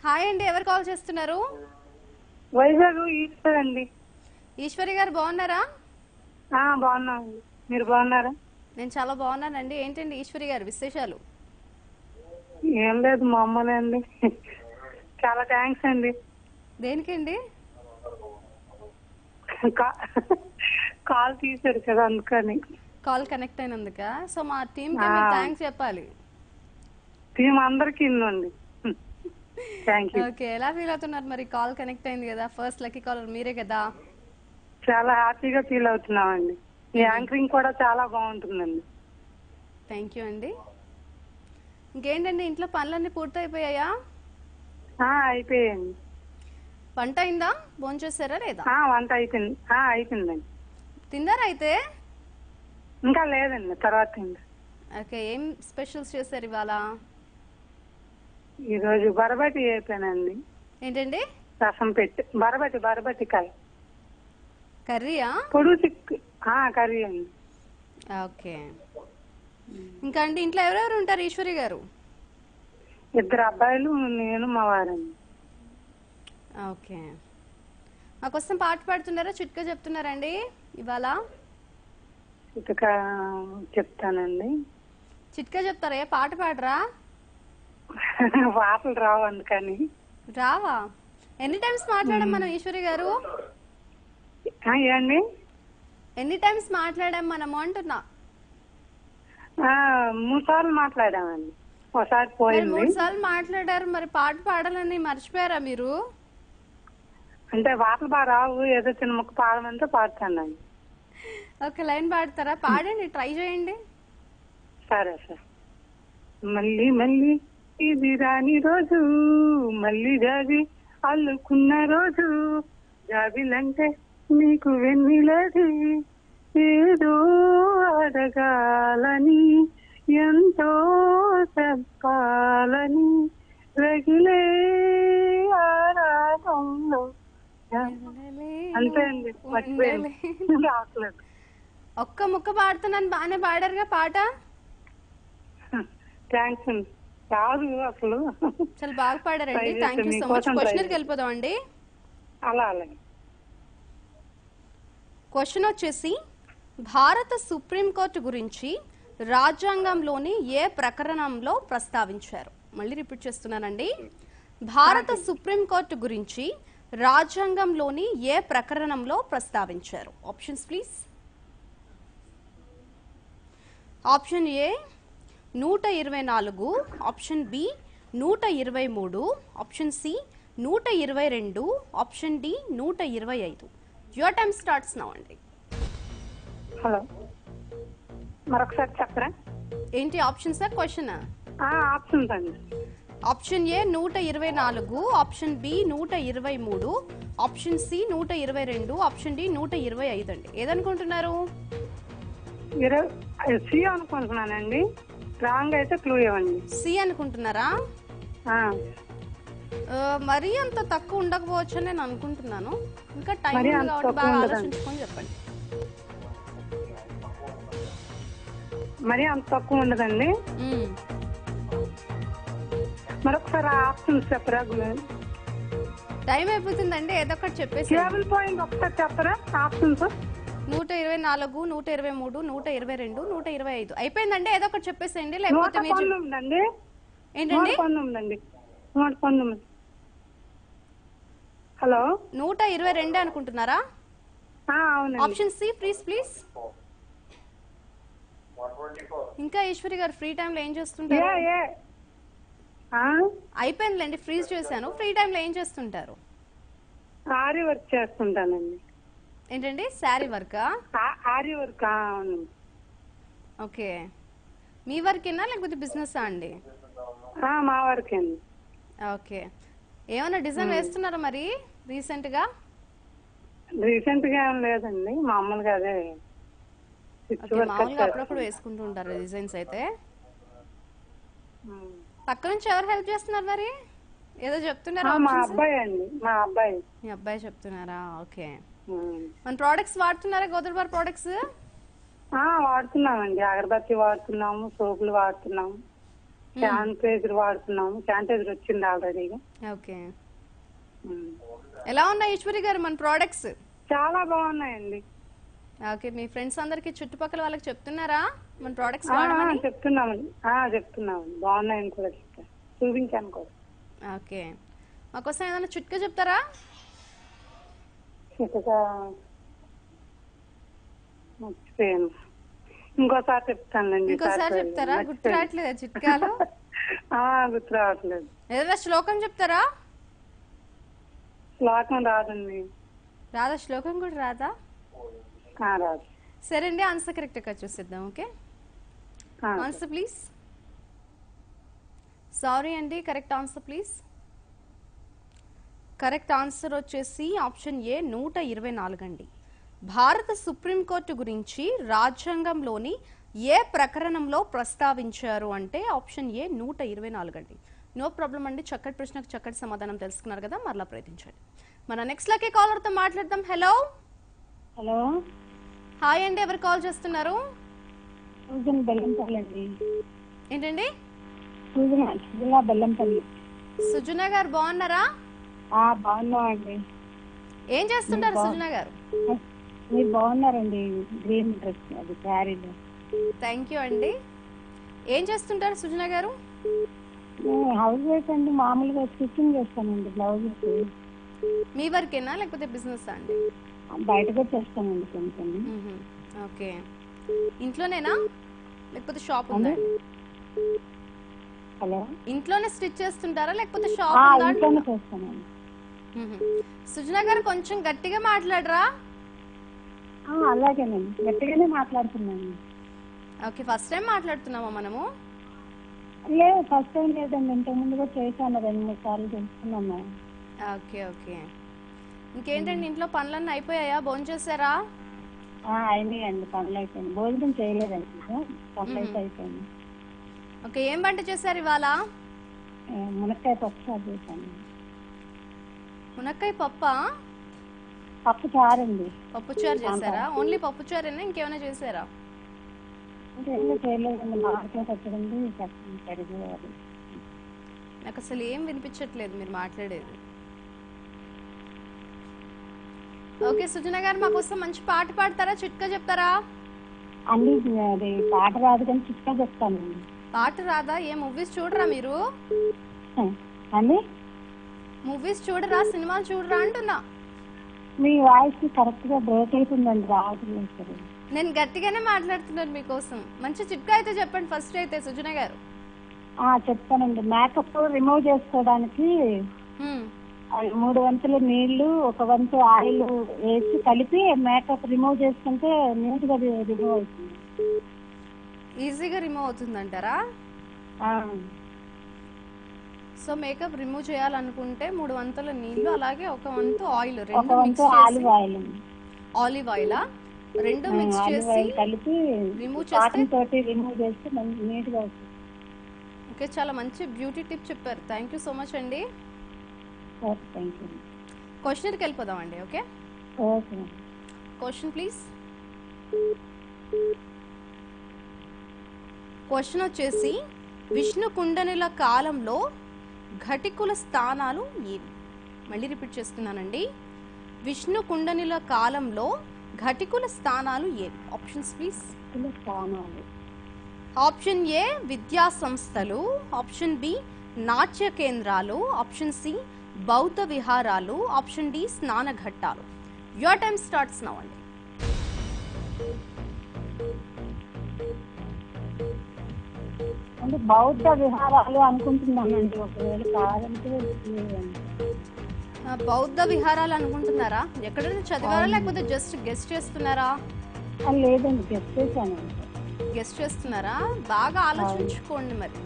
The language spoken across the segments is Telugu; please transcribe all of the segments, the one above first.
హాయ్ అండి ఎవరు కాల్ చేస్తున్నారు వైజాగ్ ఈస్టర్ అండి ఈశ్వరి గారు బాగున్నారా ఆ, బాగున్నామండి మీరు బాగున్నారా నేను చాలా బాగున్నానండి ఏంటండి ఈశ్వరి గారు విశేషాలు ఏం లేదు మామూలే అండి చాలా థ్యాంక్స్ అండి దేనికండి కా- కాల్ తీశారు కదా అందుకని కాల్ కనెక్ట్ అయినందుక సో మా టీంకి ఆ. థ్యాంక్స్ చెప్పాలి టీం అందరికి ఇన్నండి థ్యాంక్ యూ ఓకే ఎలా ఫీల్ అవుతున్నారు మరి కాల్ కనెక్ట్ అయింది కదా ఫస్ట్ లక్కీ కాలర్ మీరే కదా చాలా హ్యాపీగా ఫీల్ అవుతున్నామండి ఈ యాంకరింగ్ కూడా చాలా బాగుంటుందండి థ్యాంక్ యూ అండి ఇంకేంటండి ఇంట్లో పనులన్నీ పూర్తయిపోయాయా ఆ, అయిపోయాయండి వంట అయిందా భోంచేసారా లేదా ఆ, వంట అయిపోయింది ఆ, అయిపోయిందండి తిన్నారా అయితే ఇంకా లేదండి తర్వాత ఇంకా ఓకే ఏం స్పెషల్స్ చేశారు ఇవాళ ఈరోజు బరబటి అయిపోయానండి ఏంటండి రసం పెట్టి బరబటి బరబటి కాయ కర్రీయా పొడుగు చిక్కు ఆ, కర్రీ అండి ఓకే ఇంకా అండి ఇంట్లో ఎవరెవరు ఉంటారు ఈశ్వరి గారు ఇద్దరు అబ్బాయిలు నేను మా వారండి ఓకే మా కోసం పాట పాడుతున్నారా చిట్కా చెప్తున్నారండి ఇవాళ ఇటుక చెప్తానండి చిట్కా చెప్తారా ఏ పాట పాడరా వాటలు రావు అందుకని రావా ఎన్ని టైమ్స్ మాట్లాడాం మనం ఈశ్వరి గారు ఆ, ఏండి ఎన్ని టైమ్స్ మాట్లాడాం మనము అంటున్నా ఆ, మూడు సార్లు మాట్లాడామండి ఒకసారి మరి పోయింది మూడు సార్లు మాట్లాడారు మరి పాట పాడాలని మర్చిపోయారా మీరు అంటే వాటలు బాగా రావు ఏదో చిన్న ముక్క పాడమంటే పాడతానండి ఒక లైన్ పాడతారా పాడండి ట్రై చేయండి సరే సార్ మళ్ళీ మళ్ళీ ఇది రాని రోజు మళ్ళీ జాబి అల్లుకున్న రోజు జాబిలంటే నీకు వెన్నెలది ఏదో అడగాలని ఎంతో చెప్పాలని రగిలే ఆరాటంలో అంతే అండి మర్చిపోయింది రావట్లేదు ఒక్క ముక్క పాడుతున్నాను బాగానే పాడారుగా పాట థ్యాంక్స్ అండి రాదు అసలు చాలా బాగా పాడారండి Try థ్యాంక్ యూ చేస్తే సో మచ్ మీకోసం try క్వశ్చన్కి చేస్తే. వెళ్ళిపోదాం అండి అలా అలాగే క్వశ్చన్ వచ్చేసి భారత సుప్రీంకోర్టు గురించి రాజ్యాంగంలోని ఏ ప్రకరణంలో ప్రస్తావించారు మళ్ళీ రిపీట్ చేస్తున్నానండి భారత సుప్రీంకోర్టు గురించి రాజ్యాంగంలోని ఏ ప్రకరణంలో ప్రస్తావించారు ఆప్షన్స్ ప్లీజ్ ఆప్షన్ ఏ నూట ఇరవై నాలుగు ఆప్షన్ బి నూట ఇరవై మూడు ఆప్షన్ సి నూట ఇరవై రెండు ఆప్షన్ డి నూట ఇరవై ఐదు యువర్ టైమ్ స్టార్ట్స్ నౌ అండి హలో మరొకసారి చెప్పరా ఏంటి ఆప్షన్ సార్ క్వశ్చన్ ఆ, ఆప్షన్స్ అండి ఆప్షన్ ఏ నూట ఇరవై నాలుగు ఆప్షన్ బి నూట ఇరవై మూడు ఆప్షన్ సి నూట ఇరవై రెండు ఆప్షన్ డి నూట ఇరవై ఐదు అండి ఏదనుకుంటున్నారు ఇరవై సి అనుకుంటున్నానండి రాంగ్ అయితే క్లూ ఇవ్వండి సి అనుకుంటున్నారా ఆ, ఆ, మరీ అంత తక్కువ ఉండకపోవచ్చు అని నేను అనుకుంటున్నాను ఇంకా టైం మరీ ఉంది అంత కాబట్టి తక్కువ బాగా ఉండదండి. ఆలోచించుకొని చెప్పండి మరీ అంత తక్కువ ఉండదండి మ్మ్. మరొకసారి ఆ ఆప్షన్స్ చెప్పరా టైం అయిపోతుందండి ఏదో ఒకటి చెప్పేసి కేబుల్ పాయింట్ ఒకసారి చెప్పరా ఆప్షన్స్ నూట ఇరవై నాలుగు నూట ఇరవై మూడు నూట ఇరవై రెండు నూట ఇరవై ఐదు అయిపోయిందండి ఏదో ఒకటి చెప్పేసేయండి నూట లేకపోతే మీరు చెప్- పంతొమ్మిది అండి నూట ఏంటండి పంతొమ్మిది అండి నూట పంతొమ్మిది హలో నూట ఇరవై రెండే అనుకుంటున్నారా ఆ, అవునండి ఆప్షన్ సి ప్లీజ్ ప్లీజ్ ఇంకా ఈశ్వరి గారు ఫ్రీ టైంలో ఏం ఏ చేస్తుంటారు ఏ ఆ? అయిపోయిందిలేండి ఫ్రీజ్ చేశాను ఫ్రీ టైంలో ఏం చేస్తుంటారు ఆరి వర్క్ చేస్తుంటానండి ఏంటండి శారీ వర్కా ఆ- ఆరి వర్క్ ఆ, అవునండి ఓకే మీ వర్కేనా లేకపోతే బిజినెస్ అండి ఆ, మా వరకే అండి ఓకే ఏమైనా డిజైన్ వేస్తున్నారా మరి రీసెంట్ గా రీసెంట్ గా ఏం లేదండి మామూలుగా అదే స్టిచ్ ఓకే వర్క్ మామూలుగా వచ్చేస్తుంది. అప్పుడప్పుడు వేసుకుంటూ ఉంటారు డిజైన్స్ అయితే ఉమ్. పక్క నుంచి ఎవరు హెల్ప్ చేస్తున్నారు మరి ఏదో చెప్తున్నారా ఆ, మా options? అబ్బాయి అండి మా అబ్బాయి మీ అబ్బాయి చెప్తున్నారా ఓకే ఉమ్. మన ప్రోడక్ట్స్ వాడుతున్నారా గోదర్బార్ ప్రోడక్ట్స్ ఆ, వాడుతున్నామండి అగరబత్తి వాడుతున్నాము సోపులు వాడుతున్నాము శానిటైజర్ వాడుతున్నాము శానిటైజర్ వచ్చింది ఆల్రెడీ ఓకే ఎలా ఉన్నాయి ఈశ్వరి గారు మన ప్రోడక్ట్స్ చాలా బాగున్నాయండి ఓకే మీ ఫ్రెండ్స్ అందరికి చుట్టుపక్కల వాళ్ళకి చెప్తున్నారా మన ప్రోడక్ట్స్ ఆ, వాడమని చెప్తున్నామండి ఆ, చెప్తున్నామండి బాగున్నాయని కూడా చెప్తాను చూపించాను కూడా ఓకే మాకోసం ఏదైనా చిట్కా చెప్తారా చక్కగా మర్చిపోయాను ఇంకోసారి చెప్తానండి ఇంకోసారి చెప్తారా గుర్తు రావట్లేదా చిట్కాలు ఆ, గుర్తు రావట్లేదు ఏదైనా శ్లోకం చెప్తారా శ్లోకం రాదండి రాదా శ్లోకం కూడా రాదా ఆ, రాదు సరే అండి ఆన్సర్ కరెక్ట్గా చూసిద్దాం ఓకే ఆ, ఆన్సర్ ప్లీజ్ సారీ అండి correct answer please correct answer వచ్చేసి ఆప్షన్ ఏ నూట ఇరవై నాలుగు అండి భారత సుప్రీంకోర్టు గురించి రాజ్యాంగంలోని ఏ ప్రకరణంలో ప్రస్తావించారు అంటే ఆప్షన్ ఏ నూట ఇరవై నాలుగు అండి నో ప్రాబ్లం అండి చక్కటి ప్రశ్నకు చక్కటి సమాధానం తెలుసుకున్నారు కదా మరలా ప్రయత్నించండి మన నెక్స్ట్ లకే కాలర్తో మాట్లాడదాం హలో హలో హాయ్ అండి ఎవరు కాల్ చేస్తున్నారు సూజన్ బెల్లంపల్లి అండి ఏంటండి సూజన సుజన బెల్లంపల్లి సుజన గారు బాగున్నారా ఆ బాగున్నామండి ఏం చేస్తుంటారు సుజన గారు మీరు బాగున్నారండి గ్రీన్ డ్రెస్ అది శారీలో థ్యాంక్ యూ అండి ఏం చేస్తుంటారు సుజన గారు నేను హౌస్ వైఫ్ అండి మామూలుగా స్టిచ్చింగ్ చేస్తానండి బ్లౌజెస్ మీ వర్కేనా లేకపోతే బిజినెస్ అండి బయటకు వచ్చేస్తానండి కొంచెం మ్మ్హ. ఓకే ఇంట్లోనేనా లేకపోతే షాప్ ఉందా అండి? హలో ఇంట్లోనే స్టిచ్ చేస్తుంటారా లేకపోతే ఆ, షాప్ ఉందా ఇంట్లోనే చేస్తానండి మ్మ్హ. సుజన గారు కొంచెం గట్టిగా మాట్లాడరా ఆ, అలాగేనండి గట్టిగానే మాట్లాడుతున్నాను ఓకే ఫస్ట్ టైం మాట్లాడుతున్నామా మనము లేదు ఫస్ట్ టైం లేదండి ఇంతకు ముందు కూడా చేశాను రెండు మూడు సార్లు తెలుసుకున్నాను ఓకే ఓకే ఇంకేంటండి ఇంట్లో పనులన్నీ అయిపోయాయా భోజనం చేశారా ఆ, అయినాయండి పనులు అయిపోయింది భోజనం చేయలేదండి ఇంకా. పనులు అయితే అయిపోయింది ఓకే ఏం వంట చేశారు ఇవాళ ఆ, మునక్కాయ పప్పు చారు చేశాను మునక్కాయ పప్పా పప్పు చారండి పప్పుచారు చేశారా ఓన్లీ పప్పుచారేనా ఇంకేమైనా చేశారా ఇంకేమీ చేయలేదండి మామిడికాయ పచ్చడి ఉంది చట్నీ పెరుగు అది నాకు అసలు ఏం వినిపించట్లేదు మీరు మాట్లాడేది ఓకే సుజన గారు మా కోసం మంచి పాట పాడతారా చిట్కా చెప్తారా అన్ని అది పాట రాదు కానీ చిక్క చెప్తానండి పాట రాదా ఏ మూవీస్ చూడరా మీరు అండి మూవీస్ చూడరా సినిమాలు చూడరా అంటున్నా మీ వాయిస్ కరెక్ట్ గా బ్రేక్ అవుతుందండి రావట్లేదు సరే నేను గట్టిగానే మాట్లాడుతున్నాను మీకోసం మంచి చిట్కా అయితే చెప్పండి ఫస్ట్ అయితే సుజన గారు ఆ, చెప్తానండి మేకప్ రిమూవ్ చేసుకోవడానికి హ్మ్. ఆ, మూడు వంతులు నీళ్లు ఒక వంతు ఆయిల్ వేసి కలిపి మేకప్ రిమూవ్ చేసుకుంటే నీట్ గా రిమూవ్ అవుతుంది ఈజీగా రిమూవ్ అవుతుందంటారా ఆ, సో మేకప్ రిమూవ్ చేయాలనుకుంటే మూడు వంతుల నీళ్లు అలాగే ఒక వంతు ఆయిల్ ఒక రెండు వంతు మిక్స్ ఆలివ్ చేసి ఆయిల్ ఆలివ్ ఆయిల్ రెండు మిక్స్ ఆలివ్ చేసి ఆయిల్ కలిపి రిమూవ్ చేస్తే కాటన్ తోటి రిమూవ్ చేస్తే మంచి నీట్ గా వస్తుంది ఓకే చాలా మంచి బ్యూటీ టిప్ చెప్పారు థ్యాంక్ యూ సో మచ్ అండి ఓకే థ్యాంక్ యూ క్వశ్చన్కి వెళ్ళిపోదాం అండి okay okay question please question వచ్చేసి విష్ణు కుండనుల కాలంలో ఘటికుల స్థానాలు ఏవి మళ్ళీ రిపీట్ చేస్తున్నానండి విష్ణు కుండనుల కాలంలో ఘటికుల స్థానాలు ఏవి ఆప్షన్స్ ప్లీజ్ ఇలా స్థానాలు ఆప్షన్ ఏ విద్యా సంస్థలు ఆప్షన్ బి నాట్య కేంద్రాలు ఆప్షన్ సి బౌద్ధ విహారాలు ఆప్షన్ డి స్నాన ఘట్టాలు యువర్ టైం స్టార్ట్స్ నౌ అండి అంటే బౌద్ధ విహారాలు అనుకుంటున్నానండి ఒకవేళ కాదంటే లేదండి. ఆ, బౌద్ధ విహారాలు అనుకుంటున్నారా ఎక్కడైనా చదివారా లేకపోతే జస్ట్ గెస్ట్ చేస్తున్నారా ఆ, లేదండి గెస్ట్ చేశాను గెస్ట్ చేస్తున్నారా బాగా ఆలోచించుకోండి మరి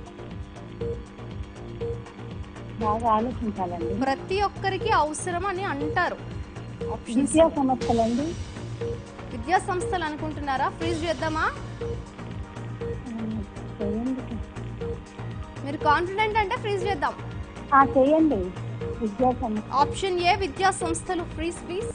బాగా ఆలోచించాలండి ప్రతి ఒక్కరికి అవసరం అని అంటారు ఆప్షన్స్ విద్యా సంస్థలండి విద్యా సంస్థలు అనుకుంటున్నారా ఫ్రీజ్ చేద్దామా ఉమ్, చేయండి మీరు కాన్ఫిడెంట్ అంటే ఫ్రీజ్ చేద్దాం ఆ, చేయండి విద్యా సంస్థ ఆప్షన్ ఏ విద్యా సంస్థలు ఫ్రీజ్ ప్లీజ్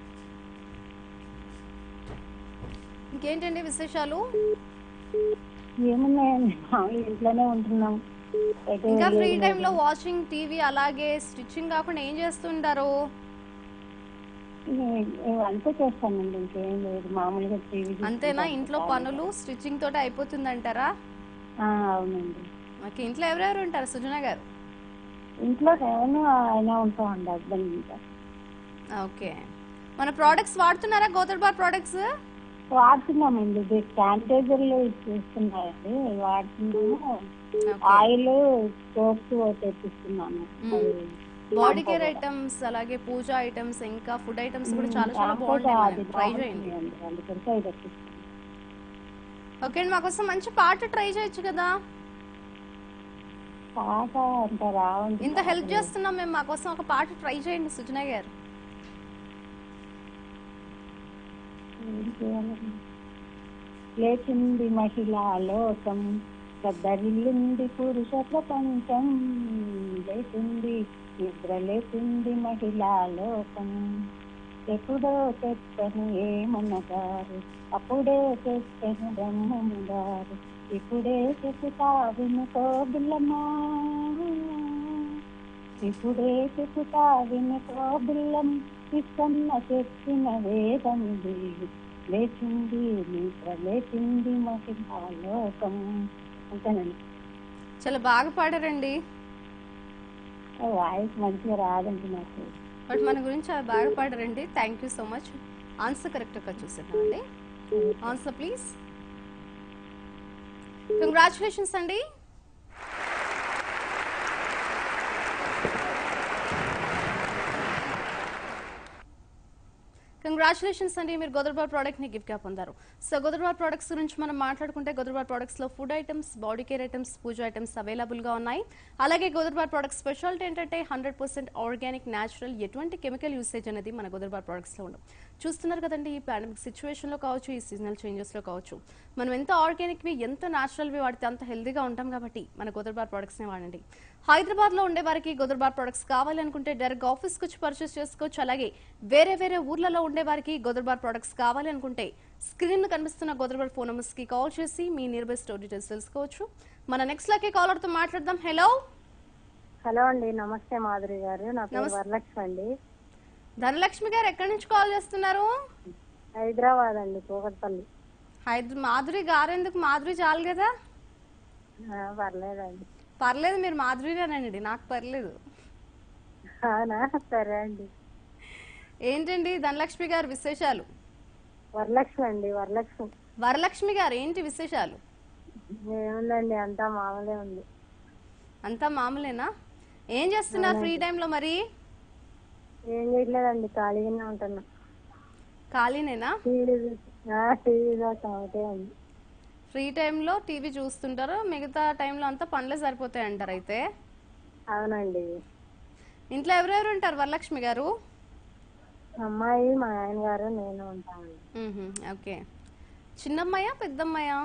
ఇంకేంటండి విశేషాలు ఏమున్నాయండి మామూలు ఇంట్లోనే ఉంటున్నాం ఎటు ఇంకా ఫ్రీ వెళ్ళేది టైంలో వాచింగ్ టీవీ అలాగే స్టిచ్చింగ్ కాకుండా ఏం చేస్తుంటారు ఏ- ఏ- అంతే చేస్తానండి ఇంకేం లేదు మామూలుగా టీవీ అంతేనా ఇంట్లో పనులు స్టిచ్చింగ్ తోటి అయిపోతుందంటారా అవునండి మాకు ఇంట్లో ఎవరెవరు ఉంటారు సుజన గారు ఇంట్లో నేను ఆయన ఉంటామండి హస్బెండ్ ఇంకా ఓకే మన ప్రోడక్ట్స్ వాడుతున్నారా గోదర్బార్ ప్రోడక్ట్స్ వాడుతున్నామండి ఇది శానిటైజర్లు చేస్తున్నాయండి వాడుతున్నాము ఆయిల్ సోప్స్ తెప్పిస్తున్నాను అది బాడీ కేర్ ఐటమ్స్ అలాగే పూజ ఐటమ్స్ ఇంకా ఫుడ్ ఐటమ్స్ కూడా చాలా చాలా కాకపోతే బాగుంటాయి అది ట్రై చేయండి బాగుంటుందండి. అందుకని అది తెప్పిస్తున్నాను ఓకే అండి మాకోసం మంచి పాట ట్రై చేయొచ్చు కదా పాట అంత రావండి ఇంత హెల్ప్ చేస్తున్నాం మేము మాకోసం ఒక పాట ట్రై చేయండి సుజన గారు ఏం చేయాలండి? లేచింది మహిళా లోకం కద్దరిల్లింది పురుష ప్రపంచం లేచింది నిద్ర లేచింది మహిళా లోకం ఎప్పుడో తెచ్చను ఏమన్నగారు అప్పుడే తెచ్చను బ్రహ్మము గారు ఇప్పుడే చెప్పుతా వినుకో బిల్లమ్మా ఇప్పుడే చెప్పుతా వినుకో బిల్లం ఇస్తున్న చెప్పిన వేదం వీడు. లేచింది నిద్ర లేచింది మహిళా లోకం అంతేనండి చాలా బాగా పాడారండి వాయిస్ మంచిగా రాదండి నాకు బట్ మన గురించి చాలా బాగా పాడారండి thank you so much answer కరెక్ట్గా చూస్తున్నామండి ఆన్సర్ ప్లీజ్ కంగ్రాచులేషన్స్ అండి కంగ్రాచులేషన్స్ అండి మీరు గోదర్బార్ ప్రోడక్ట్ ని గిఫ్ట్ గా పొందారు సో గోదర్బార్ ప్రొడక్ట్స్ గురించి మనం మాట్లాడుకుంటే గోదర్బార్ ప్రొడక్ట్స్ లో food items body care items puja items available గా ఉన్నాయి అలాగే గోదర్బార్ ప్రొడక్ట్స్ స్పెషాలిటీ ఏంటంటే హండ్రెడ్ పర్సెంట్ ఆర్గానిక్ న్యాచురల్ ఎటువంటి కెమికల్ యూసేజ్ అనేది మన గోదర్బార్ ప్రొడక్ట్స్ లో ఉండవు చూస్తున్నారు కదండి ఈ పాండమిక్ సిచ్యువేషన్ లో కావచ్చు ఈ సీజనల్ చేంజెస్ లో కావచ్చు మనం ఎంత ఆర్గానిక్ వి ఎంత న్యాచురల్ వి వాడితే అంత హెల్దీగా ఉంటాం కాబట్టి మన గోదర్బార్ ప్రొడక్ట్స్ నే వాడండి హైదరాబాద్ లో ఉండే వారికి గోదర్బార్ ప్రొడక్ట్స్ కావాలి అనుకుంటే డైరెక్ట్ ఆఫీస్ కి వచ్చి పర్చేస్ చేసుకోవచ్చు అలాగే వేరే వేరే ఊర్లలో ఉండే వారికి గోదర్బార్ ప్రొడక్ట్స్ కావాలి అనుకుంటే స్క్రీన్ కనిపిస్తున్న గోదర్బార్ ఫోన్ నెంబర్స్ కి కాల్ చేసి మీ నియర్ బై స్టోర్ డీటెయిల్స్ తెలుసుకోవచ్చు మన నెక్స్ట్ లక్కీ కాలర్ తో మాట్లాడదాం హలో హలో అండి నమస్తే మాధురి గారు నా పేరు నమస్తే. వరలక్ష్మి అండి ధనలక్ష్మి గారు ఎక్కడి నుంచి కాల్ చేస్తున్నారు హైదరాబాద్ అండి కూకట్పల్లి హైదరాబాద్ మాధురి గారు ఎందుకు మాధురి చాలు కదా ఆ, పర్లేదండి పర్లేదు మీరు మాధురిగానండి నాకు పర్లేదు అవునా సరే అండి ఏంటండి ధనలక్ష్మి గారు విశేషాలు వరలక్ష్మి అండి వరలక్ష్మి వరలక్ష్మి గారు ఏంటి విశేషాలు ఏముందండి అంతా మామూలే ఉంది అంతా మామూలేనా ఏం చేస్తున్నారు ఫ్రీ టైంలో మరి ఏం చేయట్లేదండి ఖాళీగానే ఉంటున్నా ఖాళీనేనా టీవీ టీవీ ఒకటే ఉంది ఫ్రీ టైంలో టీవీ చూస్తుంటారు మిగతా టైంలో అంతా పనులే సరిపోతాయి అంటారు అయితే అవునండి ఇంట్లో ఎవరెవరు ఉంటారు వరలక్ష్మి గారు అమ్మాయి మా ఆయన గారు నేను ఉంటామండి మ్మ్హ్మ్, ఓకే చిన్నమ్మాయా పెద్దమ్మాయా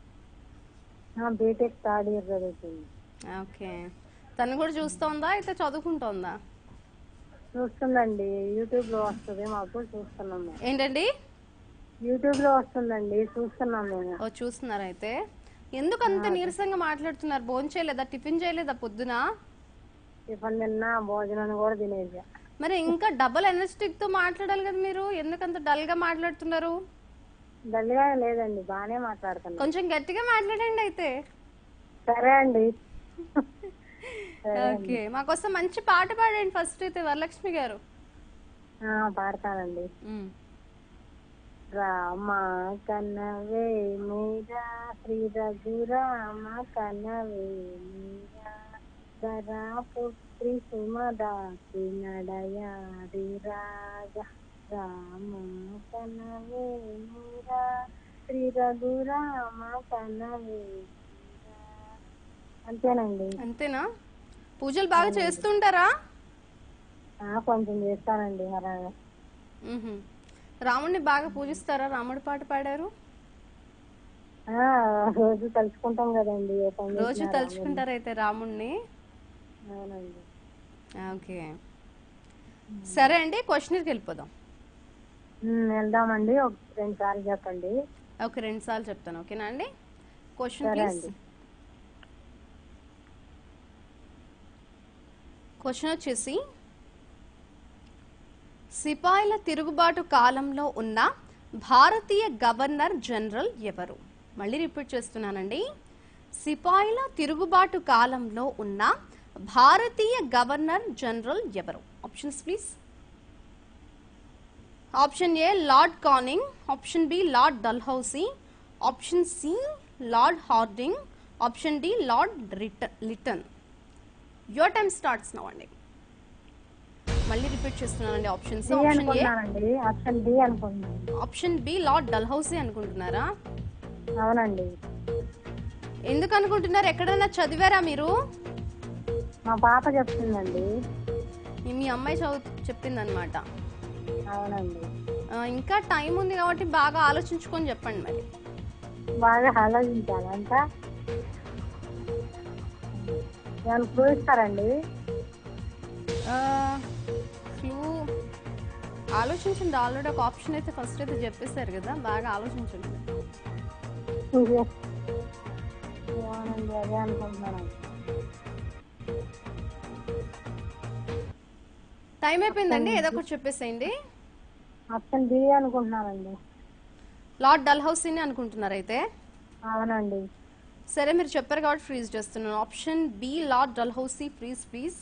బీటెక్ థర్డ్ ఇయర్ చదువుతుంది ఓకే తను కూడా చూస్తోందా అయితే చదువుకుంటోందా చూస్తుందండి యూట్యూబ్ లో వస్తుంది మాకు చూస్తున్నాం మేము ఏంటండి యూట్యూబ్ లో వస్తుందండి చూస్తున్నాం మేము ఓ చూస్తున్నారు అయితే ఎందుకు అంత నీరసంగా మాట్లాడుతున్నారు భోజనం చేయలేదా టిఫిన్ చేయలేదా పొద్దున టిఫిన్ తిన్నా భోజనాన్ని కూడా తినేసా మరి ఇంకా డబల్ ఎనర్జెటిక్ తో మాట్లాడాలి కదా మీరు ఎందుకు అంత డల్ గా మాట్లాడుతున్నారు డల్గా లేదండి బాగానే మాట్లాడుతున్నా కొంచెం గట్టిగా మాట్లాడండి అయితే సరే అండి ఓకే మాకోసం మంచి పాట పాడండి ఫస్ట్ అయితే వరలక్ష్మి గారు ఆ, పాడతానండి మ్మ్. రామ కన్నవే మీరా శ్రీ రఘురామ కన్నవే మీరా ధరా పుత్రి సుమదాసి నడయారి రాగ రామ కన్నవే మీరా శ్రీ రఘురామ కన్నవే మీరా అంతేనండి అంతేనా పూజలు బాగా చేస్తుంటారా ఆ, కొంచెం చేస్తానండి అలాగా మ్మ్హ్మ్. రాముడిని బాగా పూజిస్తారా రాముడి పాట పాడారు ఆ, రోజు తలుచుకుంటాం కదండి ఏ పని రోజు చేసినా తలుచుకుంటారు అయితే రాముడిని అవునండి ఓకే సరే అండి క్వశ్చన్కి వెళ్ళిపోదాం ఉమ్, వెళ్దామండి ఒక రెండు సార్లు చెప్పండి ఒక రెండు సార్లు చెప్తాను ఓకేనా అండి క్వశ్చన్ సరే ప్లీజ్ అండి. క్వశ్చన్ వచ్చేసి సిపాయిల తిరుగుబాటు కాలంలో ఉన్న భారతీయ గవర్నర్ జనరల్ ఎవరు మళ్ళీ రిపీట్ చేస్తున్నానండి సిపాయిల తిరుగుబాటు కాలంలో ఉన్న భారతీయ గవర్నర్ జనరల్ ఎవరు options please option A lord Canning option B lord Dalhousie option C lord Hardinge option D lord Lytton your time starts now అండి మళ్ళీ రిపీట్ చేస్తున్నానండి ఆప్షన్స్ డి ఆప్షన్ ఏ అనుకుంటున్నానండి ఆప్షన్ డి అనుకుంటున్నాను ఆప్షన్ బి లార్డ్ డల్హౌసీ అనుకుంటున్నారా అవునండి ఎందుకు అనుకుంటున్నారు ఎక్కడైనా చదివారా మీరు మా పాప చెప్తుందండి మీ- మీ అమ్మాయి చదువు చెప్పిందనమాట అవునండి ఇంకా టైం ఉంది కాబట్టి బాగా ఆలోచించుకొని చెప్పండి మరి బాగా ఆలోచించాలంట ఏమైనా ప్రూవ్ ఇస్తారండి క్లూ ఆలోచించండి ఆల్రెడీ ఒక ఆప్షన్ అయితే ఫస్ట్ అయితే చెప్పేశారు కదా బాగా ఆలోచించండి అవునండి అదే అనుకుంటున్నాను టైం అయిపోయిందండి ఏదో ఒకటి చెప్పేసేయండి ఆప్షన్ బి అనుకుంటున్నానండి లార్డ్ డల్హౌసీని అనుకుంటున్నారు అయితే అవునండి సరే మీరు చెప్పారు కాబట్టి ఫ్రీజ్ చేస్తున్నాను option B lord Dalhousie freeze please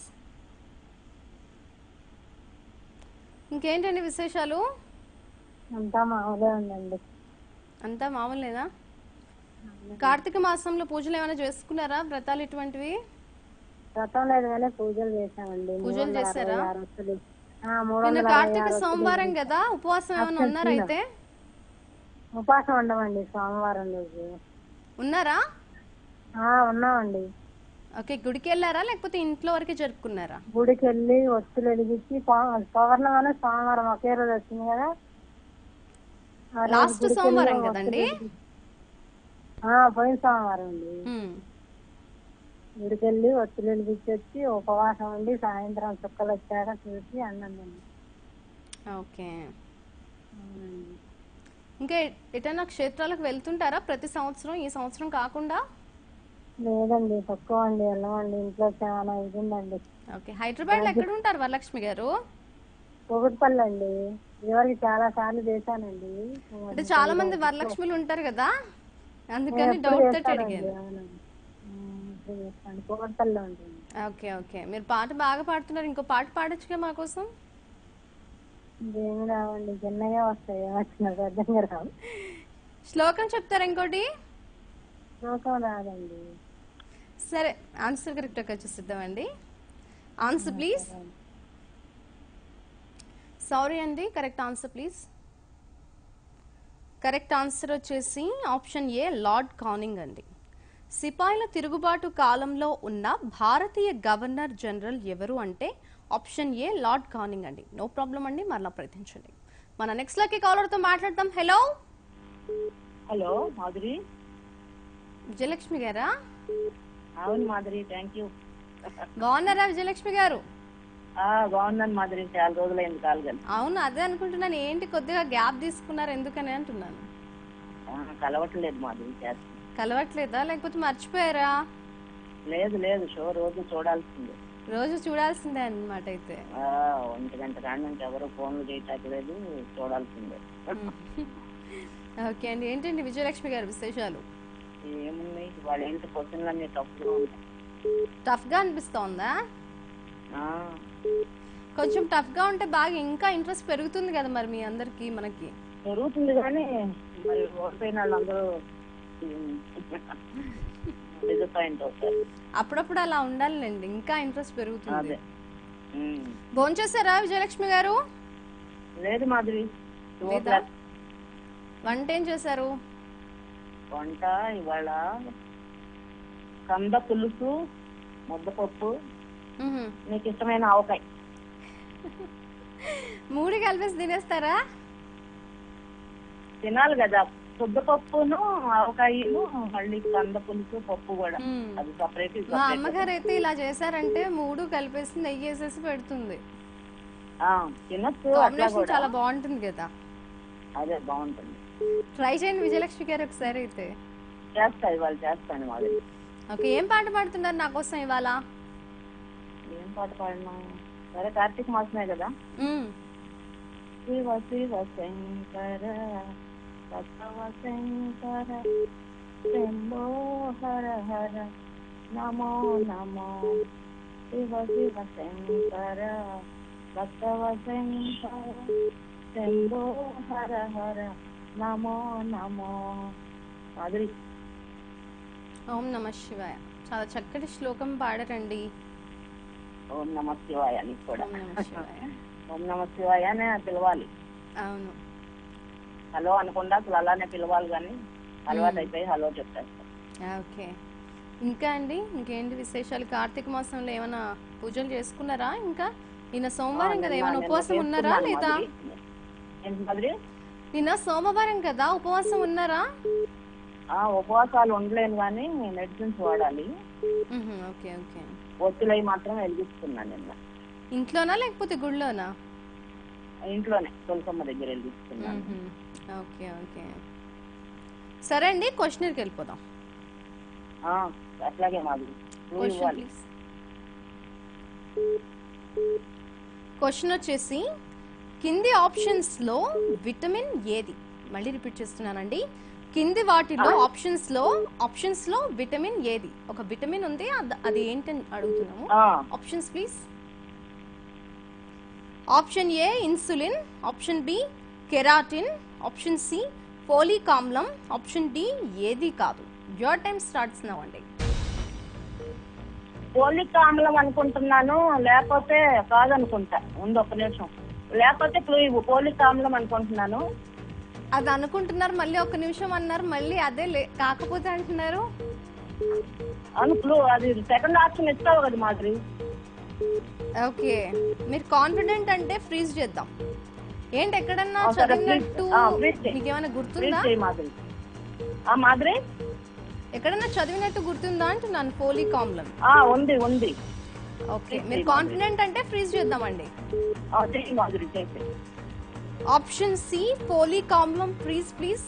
ఇంకేంటండి విశేషాలు అంతా మామూలే ఉందండి అంతా మామూలేనా కార్తీక మాసంలో పూజలు ఏమైనా చేసుకున్నారా వ్రతాలు ఇటువంటివి వ్రతం లేదు కానీ పూజలు చేశామండి మూడు పూజలు వందల చేశారా? అరవై ఆరు ఒత్తులు. ఆ, మూడు నిన్న వందల కార్తీక అరవై ఆరు సోమవారం ఒత్తులు. కదా ఉపవాసం ఏమైనా ఉన్నారా అయితే ఉపవాసం ఉండమండి సోమవారం రోజు ఉన్నారా ఆ, ఉన్నామండి ఓకే గుడికి వెళ్ళారా లేకపోతే ఇంట్లో వరకే జరుపుకున్నారా గుడికి వెళ్ళి ఒత్తులు వెలిగించి పౌ- పౌర్ణమి సోమవారం ఒకే రోజు వచ్చింది కదా ఆ రోజు లాస్ట్ గుడికి వెళ్ళి సోమవారం ఒత్తులు కదండి వెలిగించి- ఆ, పోయిన సోమవారం అండి ఉమ్. గుడికి వెళ్ళి ఒత్తులు వెలిగించి వచ్చి ఉపవాసం ఉండి సాయంత్రం చుక్కలు వచ్చాక చూసి అన్నం తిన్నాం. ఓకే అవునండి. ఇంకా ఎ- ఎటైనా క్షేత్రాలకు వెళ్తుంటారా ప్రతి సంవత్సరం ఈ సంవత్సరం కాకుండా లేదండి తక్కువ అండి వెళ్ళమండి ఇంట్లో చాలా ఇది ఉందండి ఓకే హైదరాబాద్ లో ఎక్కడ ఉంటారు వరలక్ష్మి గారు పొగటిపల్లి అండి ఇదివరకు చాలా సార్లు చేశానండి అంటే చాలా మంది వరలక్ష్మిలు ఉంటారు కదా అందుకని ఎప్పుడు డౌట్ తోటి చేస్తానండి, అడిగాను అవునండి. ఉమ్, ఎప్పుడు చేస్తాను పొగటిపల్లిలో ఉంటుంది ఓకే ఓకే మీరు పాట బాగా పాడుతున్నారు ఇంకో పాట పాడొచ్చుగా మా కోసం ఏమి రావండి చిన్నగా వస్తాయి వచ్చిన పెద్దగా రావు శ్లోకం చెప్తారా ఇంకోటి లోకం రాదండి సరే ఆన్సర్ కరెక్ట్ గా చూసిద్దామండి ఆన్సర్ ప్లీజ్ సారీ అండి correct answer please correct answer వచ్చేసి ఆప్షన్ ఏ లార్డ్ కానింగ్ అండి సిపాయిల తిరుగుబాటు కాలంలో ఉన్న భారతీయ గవర్నర్ జనరల్ ఎవరు అంటే ఆప్షన్ ఏ లార్డ్ కానింగ్ అండి నో ప్రాబ్లం అండి మరలా ప్రయత్నించండి మన నెక్స్ట్ లక్కీ కాలర్తో మాట్లాడతాం హలో హలో మాధురి విజయలక్ష్మి గారా అవును మాధురి థ్యాంక్ యూ బాగున్నారా విజయలక్ష్మి గారు బాగున్నాను మాధురి చాలా రోజులైంది కాల్ కానీ అవును అదే అనుకుంటున్నాను ఏంటి కొద్దిగా గ్యాప్ తీసుకున్నారు ఎందుకని అంటున్నాను కలవట్లేదు మాధురి చేస్తా కలవట్లేదా లేకపోతే మర్చిపోయారా లేదు లేదు షో రోజు చూడాల్సిందే రోజు చూడాల్సిందే అన్నమాట అయితే ఆ, ఒంటి గంట కాడి నుంచి ఎవరు ఫోన్లు చేయట్లేదు చూడాల్సిందే ఓకే అండి ఏంటండి విజయలక్ష్మి గారి విశేషాలు ఏమున్నాయి వాళ్ళు ఏంటి క్వశ్చన్లు అన్ని తప్పుగా ఉంటాయి టఫ్ గా అనిపిస్తోందా ఆ, కొంచెం టఫ్ గా ఉంటే బాగా ఇంకా ఇంట్రెస్ట్ పెరుగుతుంది కదా మరి మీ అందరికి మనకి జరుగుతుంది కానీ మరి ఓడిపోయిన వాళ్ళందరూ డిసప్పాయింట్ అవుతారు అప్పుడప్పుడు అలా ఉండాలండి ఇంకా ఇంట్రెస్ట్ పెరుగుతుంది అదే ఉమ్. భోంచేసారా విజయలక్ష్మి గారు లేదు మాధురి టూ ఓ లేదా? క్లాక్ వంట ఏం చేశారు వంట ఇవాళ కంద పులుసు ముద్దపప్పు మ్హూ. నీకు ఇష్టమైన ఆవకాయ మూడు కలిపేసి తినేస్తారా తినాలి కదా ముద్దపప్పును ఆవకాయను మళ్ళీ కంద పులుసు పప్పు కూడా మ్మ్. అది సపరేట్ మా అమ్మగారు అయితే ఇలా చేశారంటే మూడు కలిపేసి నెయ్యి వేసేసి పెడుతుంది తినచ్చు అట్లా కాంబినేషన్ కూడా చాలా బాగుంటుంది కదా అదే బాగుంటుంది ట్రై చేయండి విజయలక్ష్మి గారు ఒకసారి అయితే చేస్తా ఇవాళ చేస్తాను మాది ఓకే ఏం పాట పాడుతున్నారు నా కోసం ఇవాళ ఏం పాట పాడినా సరే కార్తీక మాసమే కదా మ్మ్. శివ శివ శంకర సత్వ శంకర శంభో హర హర నమో నమో శివ శివ శంకర సత్వ శంకర శంభో హర హర నమో నమో మాధురి ఓం నమ శివాయ చాలా చక్కటి శ్లోకం పాడరండి ఓం నమ శివాయ నీకు కూడా ఓం నమ శివాయ ఓం నమ శివాయ అనే పిలవాలి అవును హలో అనకుండా అసలు అలానే పిలవాలి కానీ అలవాటు అయిపోయి హలో చెప్పేస్తాం ఓకే ఇంకా అండి ఇంకేంటి విశేషాలు కార్తీక మాసంలో ఏమైనా పూజలు చేసుకున్నారా ఇంకా నిన్న సోమవారం కదా ఏమైనా ఉపవాసం ఉన్నారా లేదా ఏంటి మాదిరి నిన్న సోమవారం కదా ఉపవాసం ఉన్నారా ఆ ఉపవాసాలు ఉండలేను కానీ మెడిసిన్స్ వాడాలి మ్హూ, ఓకే ఓకే ఒత్తులై మాత్రం వెలిగిస్తున్నాను నిన్న ఇంట్లోనా లేకపోతే గుళ్ళోనా ఇంట్లోనే తులసమ్మ దగ్గర వెలిగిస్తున్నాను మ్హూ, ఓకే ఓకే సరే అండి క్వశ్చనర్కి వెళ్ళిపోదాం ఆ, అట్లాగే మాది నువ్వు క్వశ్చన్ ఇవ్వాలి ప్లీజ్ క్వశ్చన్ వచ్చేసి కింది ఆప్షన్స్ లో విటమిన్ ఏది మళ్ళీ రిపీట్ చేస్తున్నానండి కింది వాటిలో ఆప్షన్స్ లో ఆప్షన్స్ లో విటమిన్ ఏది ఒక విటమిన్ ఉంది అద- అది ఏంటని అడుగుతున్నాము ఆ, options please option A insulin option B keratin option C folic ఆమ్లం ఆప్షన్ డి ఏది కాదు యువర్ టైం స్టార్ట్స్ నవ్ అండి పోలిక్ ఆమ్లం అనుకుంటున్నాను లేకపోతే కాదనుకుంటా ఉంది ఒక నిమిషం లేకపోతే క్లూ ఇవ్వు పోలిక్ ఆమ్లం అనుకుంటున్నాను అది అనుకుంటున్నారు మళ్ళీ ఒక నిమిషం అన్నారు మళ్ళీ అదే లే కాకపోతే అంటున్నారు అను క్లూ అది సెకండ్ ఆప్షన్ ఇస్తావు కదా మాదిరి ఓకే మీరు కాన్ఫిడెంట్ అంటే ఫ్రీజ్ చేద్దాం ఏంటి ఎక్కడన్నా ఆ, సరే, చదివినట్టు freeze- ఆ, freeze చేయి. మీకు ఏమైనా ప్లీజ్ గుర్తుందా చేయి మాదిరి ఆ మాదిరి ఎక్కడన్నా చదివినట్టు గుర్తుందా అంటున్నాను ఫోలిక్ ఆమ్లం ఆ ఉంది ఉంది ఓకే మీరు కాన్ఫిడెంట్ అంటే ఫ్రీజ్ చేద్దామండి ఆ, చెయ్యి మాదిరి చేసి ఆప్షన్ సి ఫోలిక్ ఆమ్లం ఫ్రీజ్ ప్లీజ్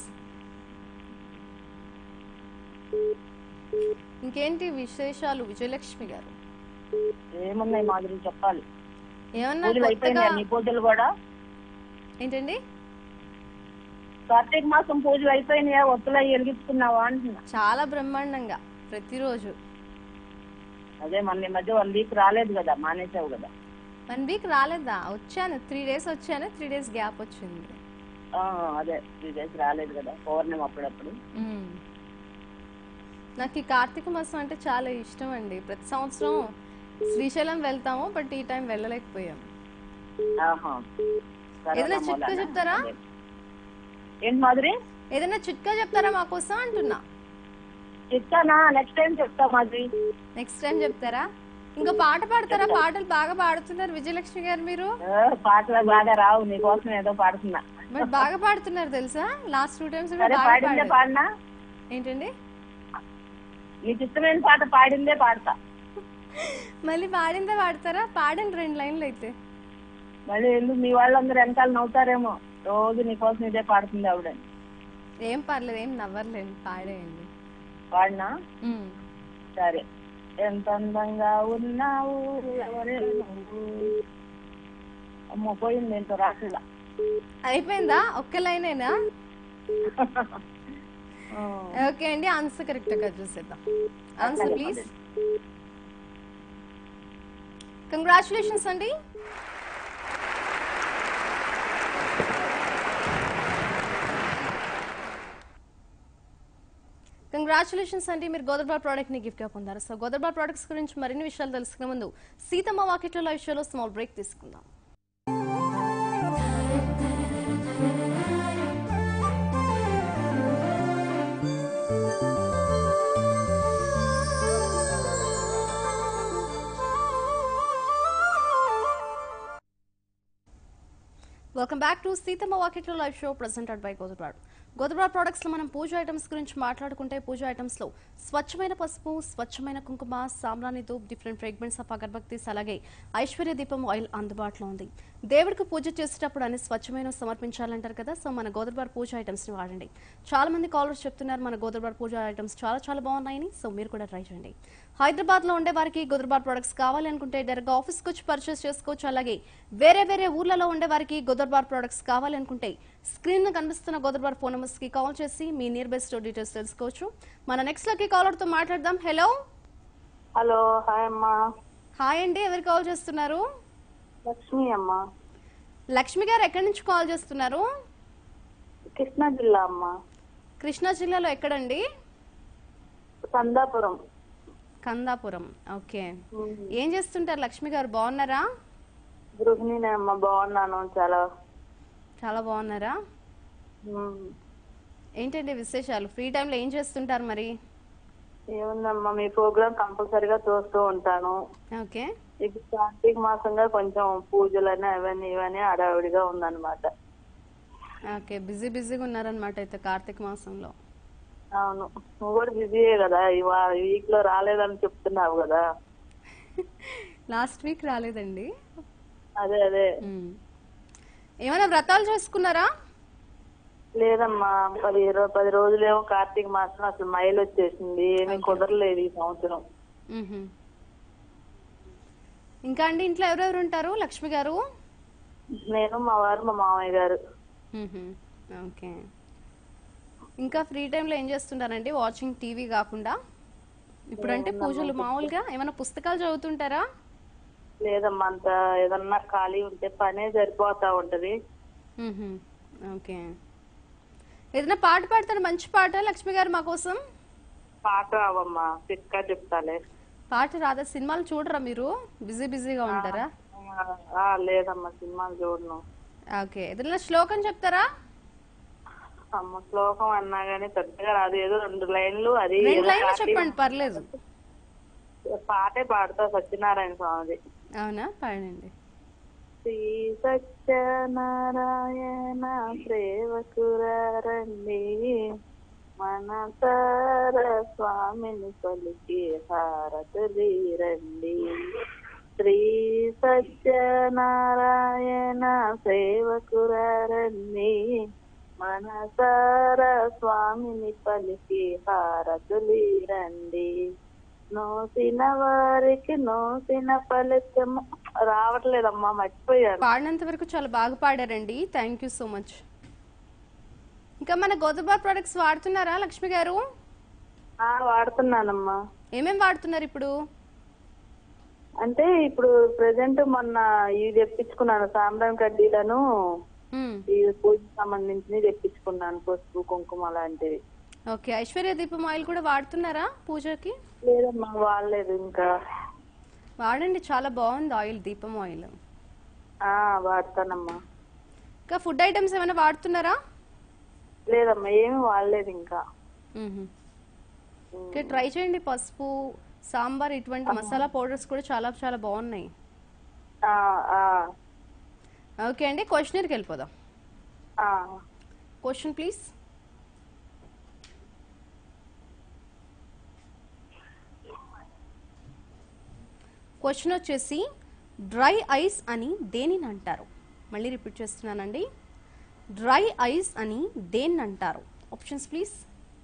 ఇంకేంటి విశేషాలు విజయలక్ష్మి గారు ఏమున్నాయి మాదిరి చెప్పాలి ఏమన్నా పూజలు కొత్తగా అయిపోయినాయి నీ పూజలు కూడా ఏంటండి కార్తీక మాసం పూజలు అయిపోయినాయా ఒత్తులు అవి వెలిగించుకున్నావా అంటున్నా చాలా బ్రహ్మాండంగా ప్రతిరోజు అదే మన ఈ మధ్య వన్ వీక్ రాలేదు కదా మానేసావు కదా వన్ వీక్ రాలేదా వచ్చాను త్రీ డేస్ వచ్చాను త్రీ డేస్ గ్యాప్ వచ్చింది ఆ, అదే త్రీ డేస్ రాలేదు కదా పౌర్ణమి అప్పుడప్పుడు మ్మ్. నాకు ఈ కార్తీక మాసం అంటే చాలా ఇష్టం అండి ప్రతి సంవత్సరం శ్రీశైలం వెళ్తాము బట్ ఈ టైం వెళ్ళలేకపోయాం ఆహా కరోనా ఏదైనా చిట్కా మూలాన. చెప్తారా? అదే. ఏంటి మాదిరి ఏదైనా చిట్కా చెప్తారా మా కోసం అంటున్నా చెప్తానా నెక్స్ట్ టైం చెప్తా మాదిరి నెక్స్ట్ టైం చెప్తారా ఇంకా పాట పాడతారా పాటలు బాగా పాడుతున్నారు విజయలక్ష్మి గారు మీరు ఏ, పాటలు బాగా రావు నీకోసం ఏదో పాడుతున్నా మరి బాగా పాడుతున్నారు తెలుసా లాస్ట్ టూ టైమ్స్ సరే బాగా పాడిందే పాడారు. పాడినా ఏంటండి నీకు ఇష్టమైన పాట పాడిందే పాడతా మళ్ళీ పాడిందే పాడతారా పాడండి రెండు లైన్లు అయితే మళ్ళీ ఎందుకు మీ వాళ్ళందరూ వెనకాల నవ్వుతారేమో రోజు నీకోసం ఇదే పాడుతుంది ఆవిడ ఏం పర్లేదు ఏం నవ్వర్లేండి పాడేయండి పాడినా మ్మ్. సరే ఎంత అందంగా ఉన్నావు ఎవరే నువ్వు అమ్మో పోయింది ఏంటో రాసులా అయిపోయిందా ఒక్క లైనేనా ఓకే అండి ఆన్సర్ కరెక్ట్ గా చూసేద్దాం ఆన్సర్ అట్లాగే, ప్లీజ్ కంగ్రాచులేషన్స్ అండి కంగ్రాచులేషన్స్ అండి మీరు గోదర్బార్ ప్రోడక్ట్ ని గిఫ్ట్ గా పొందారు సో గోదర్బార్ ప్రొడక్ట్స్ గురించి మరిన్ని విషయాలు తెలుసుకునే ముందు సీతమ్మ వాకిట్లో లైవ్ షోలో స్మాల్ బ్రేక్ తీసుకుందాం welcome back to Seethamma Vakitlo live show presented by గోదబ్రాడ్ గోదబ్రాడ్ ప్రొడక్ట్స్ లో మనం పూజ ఐటమ్స్ గురించి మాట్లాడుకుంటే పూజ ఐటమ్స్ లో స్వచ్ఛమైన పసుపు స్వచ్ఛమైన కుంకుమ సామ్రాణి dhoop different fragments of agarbattis అలాగే ఐశ్వర్య దీపం ఆయిల్ అందుబాటులో ఉంది దేవుడికి పూజ చేసేటప్పుడు అన్ని స్వచ్ఛమైన సమర్పించాలంటారు కదా సో మన గోదర్బార్ పూజ ఐటమ్స్ని వాడండి చాలా మంది కాలర్స్ చెప్తున్నారు మన గోదర్బార్ పూజ ఐటమ్స్ చాలా చాలా బాగున్నాయని సో మీరు కూడా ట్రై చేయండి హైదరాబాద్లో ఉండే వారికి గోదర్బార్ ప్రొడక్ట్స్ కావాలి అనుకుంటే డైరెక్ట్గా ఆఫీస్కి వచ్చి పర్చేస్ చేసుకోవచ్చు అలాగే వేరే వేరే ఊర్లలో ఉండే వారికి గోదర్బార్ ప్రొడక్ట్స్ కావాలి అనుకుంటే స్క్రీన్ కనిపిస్తున్న గోదర్బార్ ఫోన్ నెంబర్స్కి కాల్ చేసి మీ నియర్ బై స్టోర్ డీటెయిల్స్ తెలుసుకోవచ్చు మన నెక్స్ట్ లక్కీ కాలర్తో మాట్లాడదాం హలో హలో హాయ్ అమ్మా హాయ్ అండి ఎవరు కాల్ చేస్తున్నారు లక్ష్మి అమ్మ లక్ష్మి గారు ఎక్కడి నుంచి కాల్ చేస్తున్నారు కృష్ణా జిల్లా అమ్మ కృష్ణా జిల్లాలో ఎక్కడండి సందాపురం కందాపురం ఓకే ఏం చేస్తుంటారు లక్ష్మి గారు బాగున్నారా గృహిణినే అమ్మ బాగున్నాను చాలా చాలా బాగున్నారా ఉమ్. ఏంటండి విశేషాలు ఫ్రీ టైంలో ఏం చేస్తుంటారు మరి ఏముందమ్మా మీ ప్రోగ్రామ్ కంపల్సరిగా చూస్తూ ఉంటాను ఓకే ఇప్పుడు కార్తీక మాసంగా కొంచెం పూజలని అవన్నీ ఇవన్నీ హడావిడిగా ఉందన్నమాట ఓకే బిజీ బిజీగా ఉన్నారనమాట అయితే కార్తీక మాసంలో అవును నువ్వు కూడా బిజీయే కదా ఈ వీక్ లో రాలేదని చెప్తున్నావు కదా లాస్ట్ వీక్ రాలేదండి అదే అదే మ్మ్. ఏమైనా వ్రతాలు చేసుకున్నారా లేదమ్మా పది ఇరవై పది రోజులేమో కార్తీక మాసం అసలు మైల్ వచ్చేసింది ఏమీ కుదరలేదు ఈ సంవత్సరం మ్హూ. ఇంకా అండి ఇంట్లో ఎవరెవరు ఉంటారు లక్ష్మి గారు నేను మా వారు మా మామయ్య గారు మ్హూ. ఓకే ఇంకా ఫ్రీ టైంలో ఏం చేస్తుంటారండి వాచింగ్ టీవీ కాకుండా ఇప్పుడంటే పూజలు మామూలుగా ఏమైనా పుస్తకాలు చదువుతుంటారా లేదమ్మా అంత ఏదన్నా ఖాళీ ఉంటే పనే సరిపోతా ఉంటది మ్హూ. ఓకే ఏదైనా పాట పాడతారు మంచి పాట లక్ష్మి గారు మా కోసం పాట రావమ్మా చిక్కా చెప్తాలే పాట రాదా సినిమాలు చూడరా మీరు బిజీ బిజీగా ఉంటారా ఆ, లేదమ్మా సినిమాలు చూడను ఓకే ఏదైనా శ్లోకం చెప్తారా అమ్మ శ్లోకం అన్నా గానీ పెద్దగా రాదు ఏదో రెండు లైన్లు అది రెండు ఏదో లైన్లు కార్తీక- చెప్పండి పర్లేదు పాటే పాడతా సత్యనారాయణ స్వామిది అవునా పాడండి శ్రీ సత్యనారాయణ సేవకురండి మనసార స్వామిని పలికి హారతులీరండి శ్రీ సత్యనారాయణ సేవకురండి మనసార స్వామిని పలికి హారతులీరండి నోసిన వారికి నోసిన ఫలితము రావట్లేదమ్మా మర్చిపోయాను పాడినంత వరకు చాలా బాగా పాడారండి థ్యాంక్ యూ సో మచ్ ఇంకా మన గోదాబార్ ప్రొడక్ట్స్ వాడుతున్నారా లక్ష్మి గారు ఆ వాడుతున్నానమ్మా ఏమేం వాడుతున్నారు ఇప్పుడు అంటే ఇప్పుడు ప్రెసెంట్ మొన్న ఇవి తెప్పించుకున్నాను సాంబ్రాన్ కడ్డీలను మ్మ్. ఈ పూజకి సంబంధించి తెప్పించుకున్నాను పసుపు కుంకుమ లాంటివి ఓకే ఐశ్వర్య దీపం ఆయిల్ కూడా వాడుతున్నారా పూజకి లేదమ్మా వాడలేదు ఇంకా వాడండి చాలా బాగుంది ఆయిల్ దీపం ఆయిల్ ఆ వాడతానమ్మా ఇంకా ఫుడ్ ఐటమ్స్ ఏమైనా వాడుతున్నారా లేదమ్మా ఏమి వాడలేదు ఇంకా మ్మ్. ఓకే ట్రై చేయండి పసుపు సాంబార్ ఇటువంటి మసాలా పౌడర్స్ కూడా చాలా చాలా బాగున్నాయి ఆ, ఆ, ఓకే అండి క్వశ్చనర్కి వెళ్ళిపోదాం ఆ. క్వశ్చన్ ప్లీజ్ క్వశ్చన్ వచ్చేసి డ్రై ఐస్ అని దేనిని అంటారు మళ్ళీ రిపీట్ చేస్తున్నానండి డ్రై ఐస్ అని దేన్ని అంటారు ఆప్షన్స్ ప్లీజ్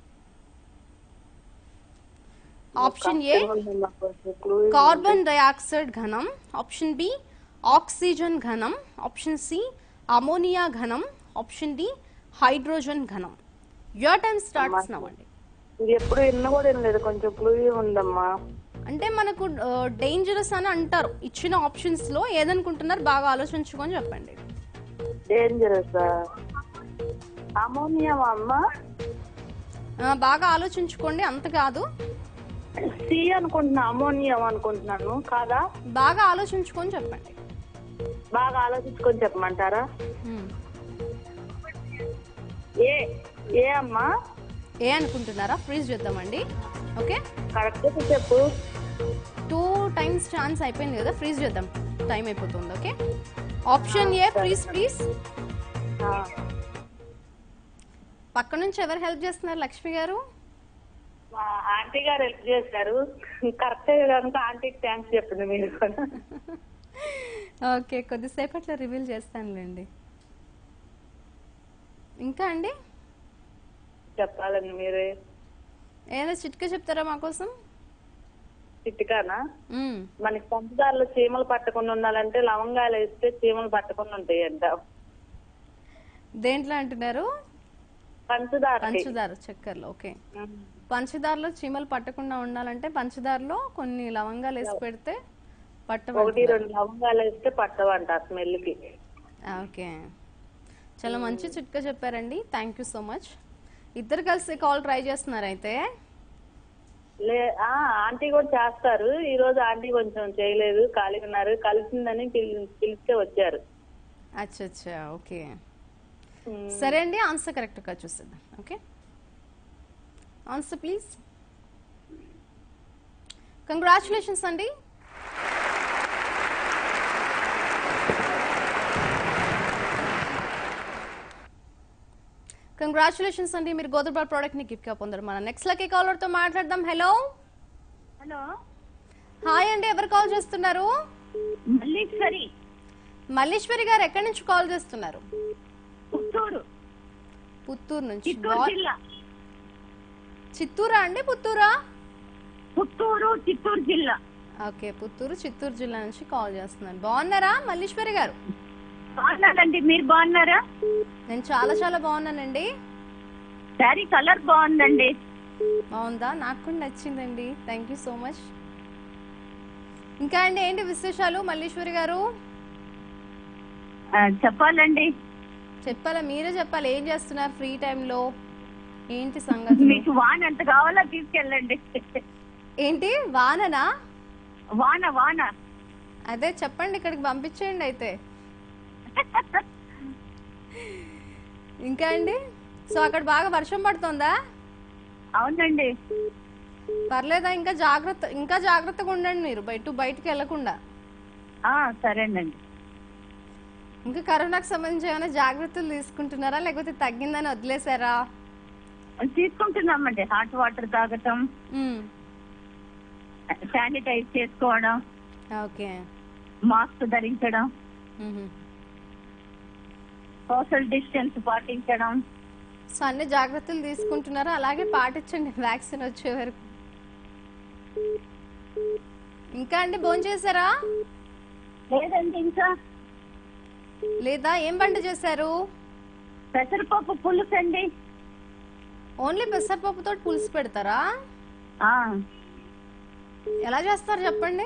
ఆప్షన్ ఏ ఏముందమ్మా కొంచెం clue కార్బన్ డయాక్సైడ్ ఘనం ఆప్షన్ బి ఆక్సిజన్ ఘనం ఆప్షన్ సి అమోనియా ఘనం ఆప్షన్ డి హైడ్రోజన్ ఘనం యువర్ టైం స్టార్ట్స్ నవ్వండి ఇది ఎప్పుడు విన్న కూడా వినలేదు కొంచెం క్లూ ఉందమ్మా అంటే మనకు డేంజరస్ అని అంటారు ఇచ్చిన ఆప్షన్స్ లో ఏదనుకుంటున్నారు బాగా ఆలోచించుకొని చెప్పండి డేంజరస్ అమోనియా అమ్మ ఆ, బాగా ఆలోచించుకోండి అంత కాదు సి అనుకుంటున్నా అమోనియం అనుకుంటున్నాను కాదా బాగా ఆలోచించుకొని చెప్పండి బాగా ఆలోచించుకొని చెప్పమంటారా హ్మ్. ఏ ఏ అమ్మా ఏ అనుకుంటున్నారా ఫ్రీజ్ చేద్దామండి ఓకే కరెక్ట్ చెప్పు టూ టైమ్స్ ఛాన్స్ అయిపోయింది కదా ఫ్రీజ్ చేద్దాం టైం అయిపోతుంది okay option A please please ఆ, పక్క నుంచి ఎవరు హెల్ప్ చేస్తున్నారు లక్ష్మి గారు మా ఆంటీ గారు హెల్ప్ చేశారు కరెక్ట్ కనుక ఆంటీకి థ్యాంక్స్ చెప్పింది మీరు కూడా ఓకే కొద్దిసేపట్లో రివీల్ చేస్తానులేండి ఇంకా అండి చెప్పాలండి మీరే ఏదైనా చిట్కా చెప్తారా మాకోసం చిట్కానా మ్మ్. మనకి పంచదారలో చీమలు పట్టకుండా ఉండాలంటే లవంగాలు వేస్తే చీమలు పట్టకుండా ఉంటాయి అంట దేంట్లో అంటున్నారు పంచదార పంచదార చక్కెరలో ఓకే పంచదారలో చీమలు పట్టకుండా ఉండాలంటే పంచదారలో కొన్ని లవంగాలు వేసి పెడితే ఒకటి పట్టబడి రెండు లవంగాలు వేస్తే పట్టవంట ఆ స్మెల్ కి ఓకే చాలా మంచి చిట్కా చెప్పారండి థ్యాంక్ యూ సో మచ్ ఇద్దరు కలిసి కాల్ ట్రై చేస్తున్నారు అయితే లే ఆ, ఆంటీ కూడా చేస్తారు ఈ రోజు ఆంటీ కొంచెం చేయలేదు ఖాళీగా ఉన్నారు కలిసిందని పిలి- పిలిస్తే వచ్చారు అచ్చా అచ్చా ఓకే ఉమ్, సరే అండి ఆన్సర్ కరెక్ట్గా చూసేద్దాం ఓకే ఆన్సర్ ప్లీజ్ కంగ్రాచులేషన్స్ అండి కంగ్రాచులేషన్స్ అండి మీరు గోదర్బాల్ ప్రోడక్ట్ ని గిఫ్ట్ గా పొందారు మన నెక్స్ట్ లక్కీ కాలర్ తో మాట్లాడదాం హలో హలో హాయ్ అండి ఎవరు కాల్ చేస్తున్నారు మల్లీశ్వరి మల్లీశ్వరి గారు ఎక్కడి నుంచి కాల్ చేస్తున్నారు పుత్తూరు పుత్తూరు నుంచి చిత్తూరు బా- జిల్లా చిత్తూరా అండి పుత్తూరా పుత్తూరు చిత్తూరు జిల్లా ఓకే పుత్తూరు చిత్తూరు జిల్లా నుంచి కాల్ చేస్తున్నాను బాగున్నారా మల్లీశ్వరి గారు బాగున్నానండి మీరు బాగున్నారా నేను చాలా చాలా బాగున్నానండి శారీ కలర్ బాగుందండి బాగుందా నాకు కూడా నచ్చిందండి థ్యాంక్ యూ సో మచ్ ఇంకా అండి ఏంటి విశేషాలు మల్లీశ్వరి గారు ఆ, చెప్పాలండి చెప్పాలా మీరే చెప్పాలి ఏం చేస్తున్నారు ఫ్రీ టైంలో ఏంటి సంగతి మీకు వాన ఎంత కావాలో తీసుకెళ్ళండి ఏంటి వాననా వాన వాన అదే చెప్పండి ఇక్కడికి పంపించేయండి అయితే ఇంకా అండి సో అక్కడ బాగా వర్షం పడుతుందా అవునండి పర్లేదా ఇంకా జాగ్రత్త ఇంకా జాగ్రత్తగా ఉండండి మీరు బయట బయటికి వెళ్ళకుండా ఆ సరేనండి ఇంకా కరోనాకు సంబంధించి ఏమైనా జాగ్రత్తలు తీసుకుంటున్నారా లేకపోతే తగ్గిందని వదిలేసారా తీసుకుంటున్నామండి హాట్ వాటర్ తాగటం మ్మ్. శానిటైజ్ చేసుకోవడం ఓకే మాస్క్ ధరించడం మ్మ్. సోషల్ డిస్టెన్స్ పాటించడం సో అన్ని జాగ్రత్తలు తీసుకుంటున్నారా అలాగే పాటించండి వ్యాక్సిన్ వచ్చే వరకు ఇంకా అండి భోజనం చేశారా లేదండి ఇంకా లేదా ఏం వంట చేశారు పెసరపప్పు పులుసు అండి ఓన్లీ పెసరపప్పుతో పులుసు పెడతారా ఆ, ఎలా చేస్తారు చెప్పండి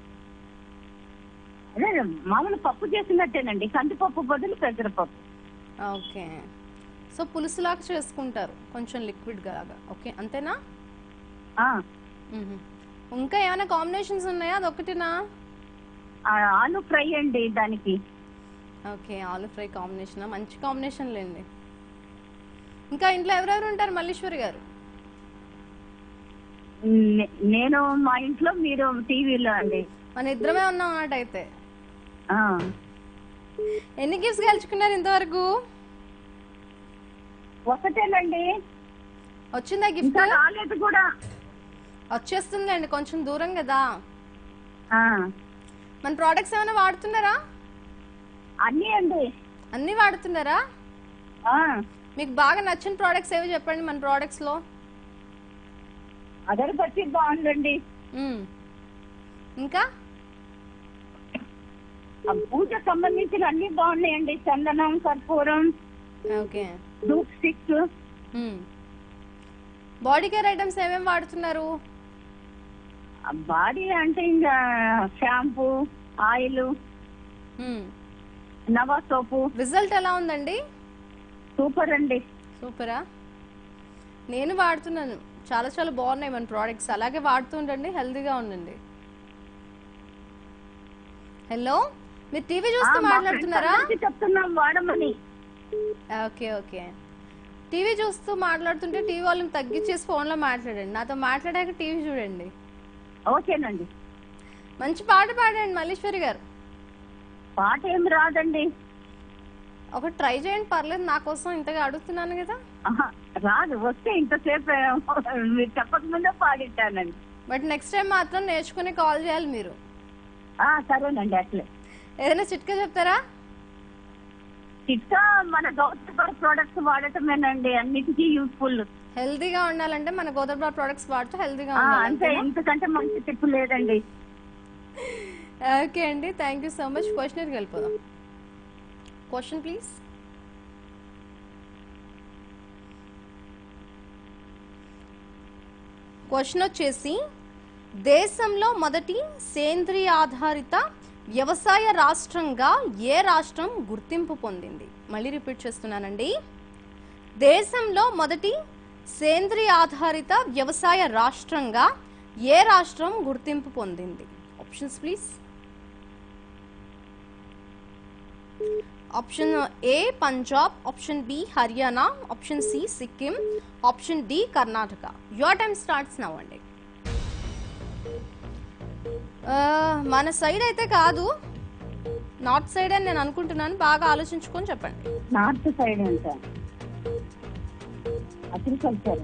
అదే మామూలు పప్పు చేసినట్టేనండి కందిపప్పు బదులు పెసరపప్పు ఓకే సో పులుసులాగా చేసుకుంటారు కొంచెం లిక్విడ్ లాగా ఓకే అంతేనా ఆ, మ్మ్. ఇంకా ఏమైనా కాంబినేషన్స్ ఉన్నాయా అదొకటినా ఆ, ఆలు ఫ్రై అండి దానికి ఓకే ఆలు ఫ్రై కాంబినేషన్ మంచి కాంబినేషన్ లేండి ఇంకా ఇంట్లో ఎవరెవరు ఉంటారు మల్లీశ్వరి గారు నే- నేను మా ఇంట్లో మీరు టీవీలో అండి మన ఇద్దరమే ఉన్నాం అన్నట్టు అయితే ఆ, ఎన్ని గిఫ్ట్స్ గెలుచుకున్నారు ఇంతవరకు ఒకటేనండి వచ్చిందా గిఫ్ట్ ఇంకా రాలేదు కూడా వచ్చేస్తుందండి కొంచెం దూరం కదా ఆ, మన ప్రోడక్ట్స్ ఏమైనా వాడుతున్నారా అన్నీ అండి అన్ని వాడుతున్నారా ఆ, మీకు బాగా నచ్చిన ప్రోడక్ట్స్ ఏవి చెప్పండి మన ప్రోడక్ట్స్ లో అగరబత్తి బాగుందండి మ్మ్. ఇంకా ఆ పూజ సంబంధించిన అన్ని బాగున్నాయండి చందనం కర్పూరం okay dhoop sticks body care items ఏమేమి వాడుతున్నారు బాడీ అంటే ఇంకా షాంపూ ఆయిల్ నవా సోపు రిజల్ట్ ఎలా ఉందండి సూపర్ అండి సూపరా నేను వాడుతున్నాను చాలా చాలా బాగున్నాయి మన ప్రోడక్ట్స్ అలాగే వాడుతూ ఉండండి హెల్తీగా ఉండండి హలో మీరు టీవీ చూస్తూ ఆ, మా మాట్లాడుతున్నారా friends అందరికీ చెప్తున్నాం వాడమని ఓకే ఓకే టీవీ చూస్తూ మాట్లాడుతుంటే టీవీ వాళ్ళని తగ్గించేసి ఫోన్లో మాట్లాడండి నాతో మాట్లాడాక టీవీ చూడండి ఓకేనండి మంచి పాట పాడండి మల్లీశ్వరి గారు పాట ఏం రాదండి ఒక ట్రై చేయండి పర్లేదు నా కోసం ఇంతగా అడుగుతున్నాను కదా ఆహా, రాదు వస్తే ఇంతసేపు మీరు చెప్పకముందే పాడిట్టానండి బట్ నెక్స్ట్ టైం మాత్రం నేర్చుకుని కాల్ చేయాలి మీరు ఆ, సరేనండి అట్లే ఏదైనా చిట్కా చెప్తారా చిట్కా మన గౌతమ ప్రొడక్ట్స్ వాడటమేనండి అన్నిటికీ యూస్ఫుల్ హెల్తీగా ఉండాలంటే మన గోదావరి ప్రోడక్ట్స్ వాడుతూ హెల్తీగా అంతే ఉండాలి ఇంతకంటే మంచి టిప్ లేదండి ఓకే అండి థ్యాంక్ యూ సో మచ్ క్వశ్చన్కి వెళ్ళిపోదాం క్వశ్చన్ ప్లీజ్ క్వశ్చన్ వచ్చేసి దేశంలో మొదటి సేంద్రియ ఆధారిత వ్యవసాయ రాష్ట్రంగా ఏ రాష్ట్రం గుర్తింపు పొందింది మళ్ళీ రిపీట్ చేస్తున్నానండి దేశంలో మొదటి సేంద్రియ ఆధారిత వ్యవసాయ రాష్ట్రంగా ఏ రాష్ట్రం గుర్తింపు పొందింది options please option A Punjab option B Haryana option C Sikkim option D Karnataka your time starts now అండి ఆ, మన సైడ్ అయితే కాదు నార్త్ సైడ్ అని నేను అనుకుంటున్నాను బాగా ఆలోచించుకొని చెప్పండి నార్త్ సైడ్ అంట అగ్రికల్చర్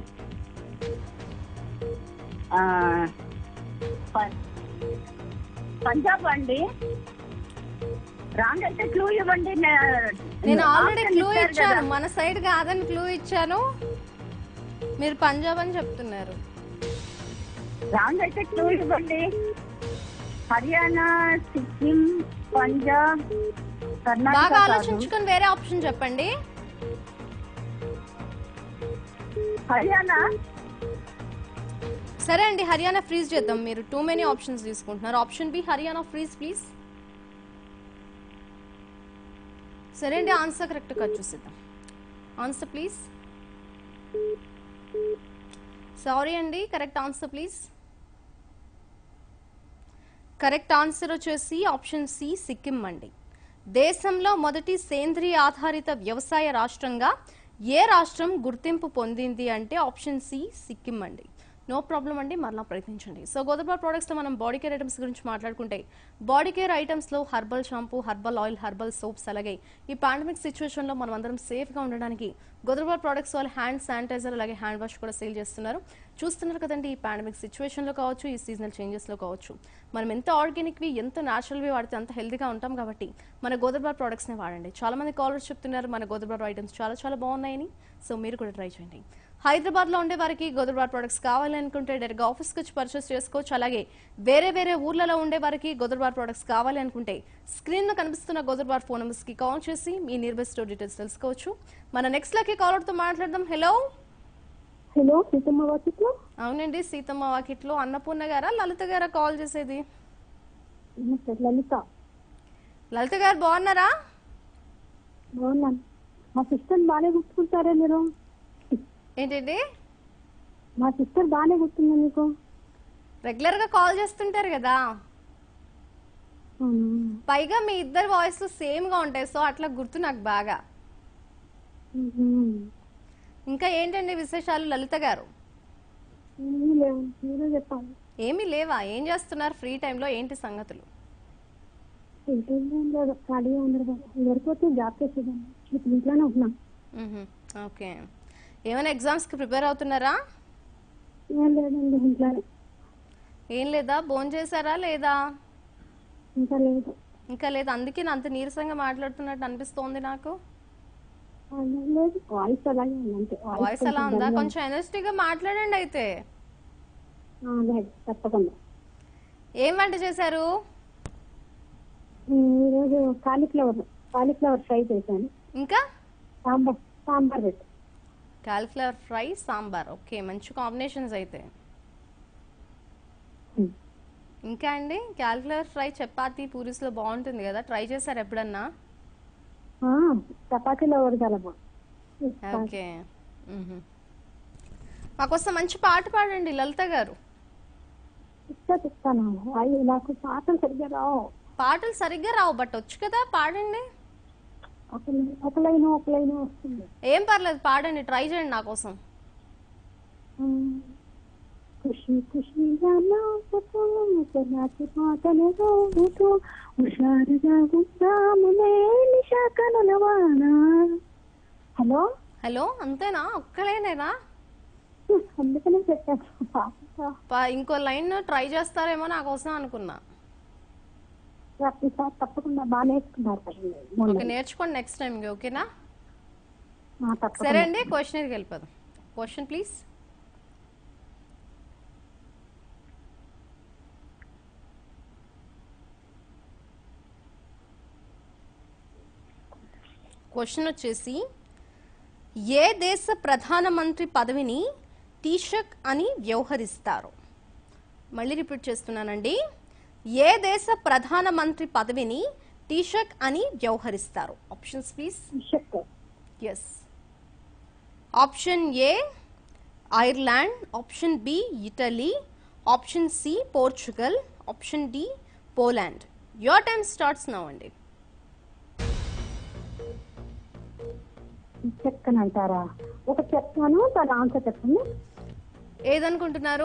పంజాబ్ అండి రాంగ్ అయితే క్లూ ఇవ్వండి నే- నేను ఆల్రెడీ option క్లూ ఇచ్చారు ఇచ్చాను కదా. మన సైడ్ కాదని క్లూ ఇచ్చాను మీరు పంజాబ్ అని చెప్తున్నారు రాంగ్ అయితే క్లూ ఇవ్వండి హర్యానా సిక్కిం పంజాబ్ కర్ణాటక బాగా కాదు. ఆలోచించుకొని వేరే ఆప్షన్ చెప్పండి హర్యానా సరే అండి హర్యానా ఫ్రీజ్ చేద్దాం మీరు టూ మెనీ ఆప్షన్స్ తీసుకుంటున్నారు option B Haryana freeze please సరే అండి ఆన్సర్ కరెక్ట్ గా చూసిద్దాం ఆన్సర్ ప్లీజ్ సారీ అండి correct answer please correct answer వచ్చేసి ఆప్షన్ సి సిక్కిం అండి దేశంలో మొదటి సేంద్రియ ఆధారిత వ్యవసాయ రాష్ట్రంగా ఏ రాష్ట్రం గుర్తింపు పొందింది అంటే ఆప్షన్ సి సిక్కిం అండి నో ప్రాబ్లం అండి మరలా ప్రయత్నించండి సో గోదావరి ప్రోడక్ట్స్లో మనం బాడీ కేర్ ఐటమ్స్ గురించి మాట్లాడుకుంటే బాడీ కేర్ ఐటమ్స్లో herbal shampoo herbal oil herbal soaps అలాగే ఈ పాండమిక్ సిచ్యువేషన్లో మనం అందరం సేఫ్గా ఉండడానికి గోదావరి ప్రోడక్ట్స్ వాళ్ళు హ్యాండ్ శానిటైజర్ అలాగే హ్యాండ్ వాష్ కూడా సేల్ చేస్తున్నారు చూస్తున్నారు కదండి ఈ పాండమిక్ సిచ్యువేషన్లో కావచ్చు ఈ సీజనల్ చేంజెస్లో కావచ్చు మనం ఎంత ఆర్గానిక్వి ఎంత న్యాచురల్వి వాడితే అంత హెల్తీగా ఉంటాం కాబట్టి మన గోదావరి ప్రోడక్ట్స్ని వాడండి చాలా మంది కాలర్స్ చెప్తున్నారు మన గోదావరి ఐటమ్స్ చాలా చాలా బాగున్నాయని సో మీరు కూడా ట్రై చేయండి హైదరాబాద్లో ఉండే వారికి గోదావరి ప్రోడక్ట్స్ కావాలి అనుకుంటే డైరెక్ట్గా ఆఫీస్కి వచ్చి పర్చేస్ చేసుకోవచ్చు అలాగే వేరే వేరే ఊర్లలో ఉండే వారికి గోదావరి ప్రోడక్ట్స్ కావాలి అనుకుంటే స్క్రీన్లో కనిపిస్తున్న గోదావరి ఫోన్ నెంబర్స్కి కాల్ చేసి మీ నియర్ బై స్టోర్ డీటెయిల్స్ తెలుసుకోవచ్చు మన నెక్స్ట్ లకి కాలర్తో మాట్లాడదాం హలో హలో సీతమ్మ వాకిట్లో అవునండి సీతమ్మ వాకిట్లో అన్నపూర్ణ గారా లలిత గారా కాల్ చేసేది లలిత లలిత గారు బాగున్నారా బాగున్నాను మా సిస్టర్ బాగానే గుర్తుకుంటారా మీరు ఏంటండి మా సిస్టర్ బాగానే గుర్తుందా మీకు రెగ్యులర్ గా కాల్ చేస్తుంటారు కదా అవునా? పైగా మీ ఇద్దరు వాయిస్ సేమ్ గా ఉంటాయి సో అట్లా గుర్తు నాకు బాగా మ్మ్. ఇంకా ఏంటండి విశేషాలు లలిత గారు ఏమీ లేవు మీరే చెప్పాలి ఏమీ లేవా ఏం చేస్తున్నారు ఫ్రీ టైంలో ఏంటి సంగతులు ఇంకేం లేదు ఖాళీగా ఉండరు కదా లేకపోతే జాబ్ చేసేదాన్ని ఇప్పుడు ఇంట్లోనే ఉంటున్నాం మ్హూ. ఓకే ఏమైనా ఎగ్జామ్స్ కి ప్రిపేర్ అవుతున్నారా ఏం లేదండి ఇంట్లోనే ఏం లేదా భోజనం చేశారా లేదా ఇంకా లేదు ఇంకా లేదు అందుకే నా అంత నీరసంగా మాట్లాడుతున్నట్టు అనిపిస్తోంది నాకు అలా లేదు వాయిస్ అలాగే ఉంది అంతే వాయిస్ అలా ఉందా కొంచెం ఎనర్జెటిక్గా మాట్లాడండి అయితే ఆ, లేదు తప్పకుండా ఏం వంట చేశారు ఉమ్, ఈరోజు కాలీఫ్లవర్ కాలీఫ్లవర్ ఫ్రై చేశాను ఇంకా సాంబార్ సాంబార్ పెట్టి కాలిఫ్లవర్ ఫ్రై సాంబార్ ఓకే మంచి కాంబినేషన్స్ అయితే ఉమ్. ఇంకా అండి కాలిఫ్లవర్ ఫ్రై చపాతీ పూరీస్లో బాగుంటుంది కదా ట్రై చేశారు ఎప్పుడన్నా ఆ, చపాతీలో కూడా చాలా బాగుంది ఓకే మ్హూ. మాకోసం మంచి పాట పాడండి లలిత గారు ఇస్తా చెప్తాను అయ్యి నాకు పాటలు సరిగ్గా రావు పాటలు సరిగ్గా రావు బట్ వచ్చు కదా పాడండి ఒక లై- ఒక లైన్ ఒక లైన్ వస్తుంది ఏం పర్లేదు పాడండి ట్రై చేయండి నా కోసం ఉమ్. ఖుషి ఖుషిగా నవ్వుతూ నాటి పాటలు రావుతూ హుషారుగా ఉంటాములే నిశా కనుల వాన హలో హలో అంతేనా ఒక్కలేనేనా అందుకనే పెట్టాను పాట పా- ఇంకో లైన్ ట్రై చేస్తారేమో నా కోసం అనుకున్నా ఈసారి తప్పకుండా బాగా నేర్చుకున్నారు కదండి మొన్న. ఓకే నేర్చుకోండి నెక్స్ట్ టైం ఓకేనా ఆ, తప్పకుండా సరే అండి క్వశ్చన్కి వెళ్ళిపోదాం క్వశ్చన్ ప్లీజ్ క్వశ్చన్ వచ్చేసి ఏ దేశ ప్రధానమంత్రి పదవిని టీషక్ అని వ్యవహరిస్తారు మళ్ళీ రిపీట్ చేస్తున్నానండి ఏ దేశ ప్రధానమంత్రి పదవిని టీషక్ అని వ్యవహరిస్తారు ఆప్షన్స్ ప్లీజ్ షక్ ఎస్ option A Ireland option B Italy option C Portugal option D Poland your time starts now అండి చెక్ అని అంటారా ఒక చెప్తాను తన ఆన్సర్ చెప్పండి ఏదనుకుంటున్నారు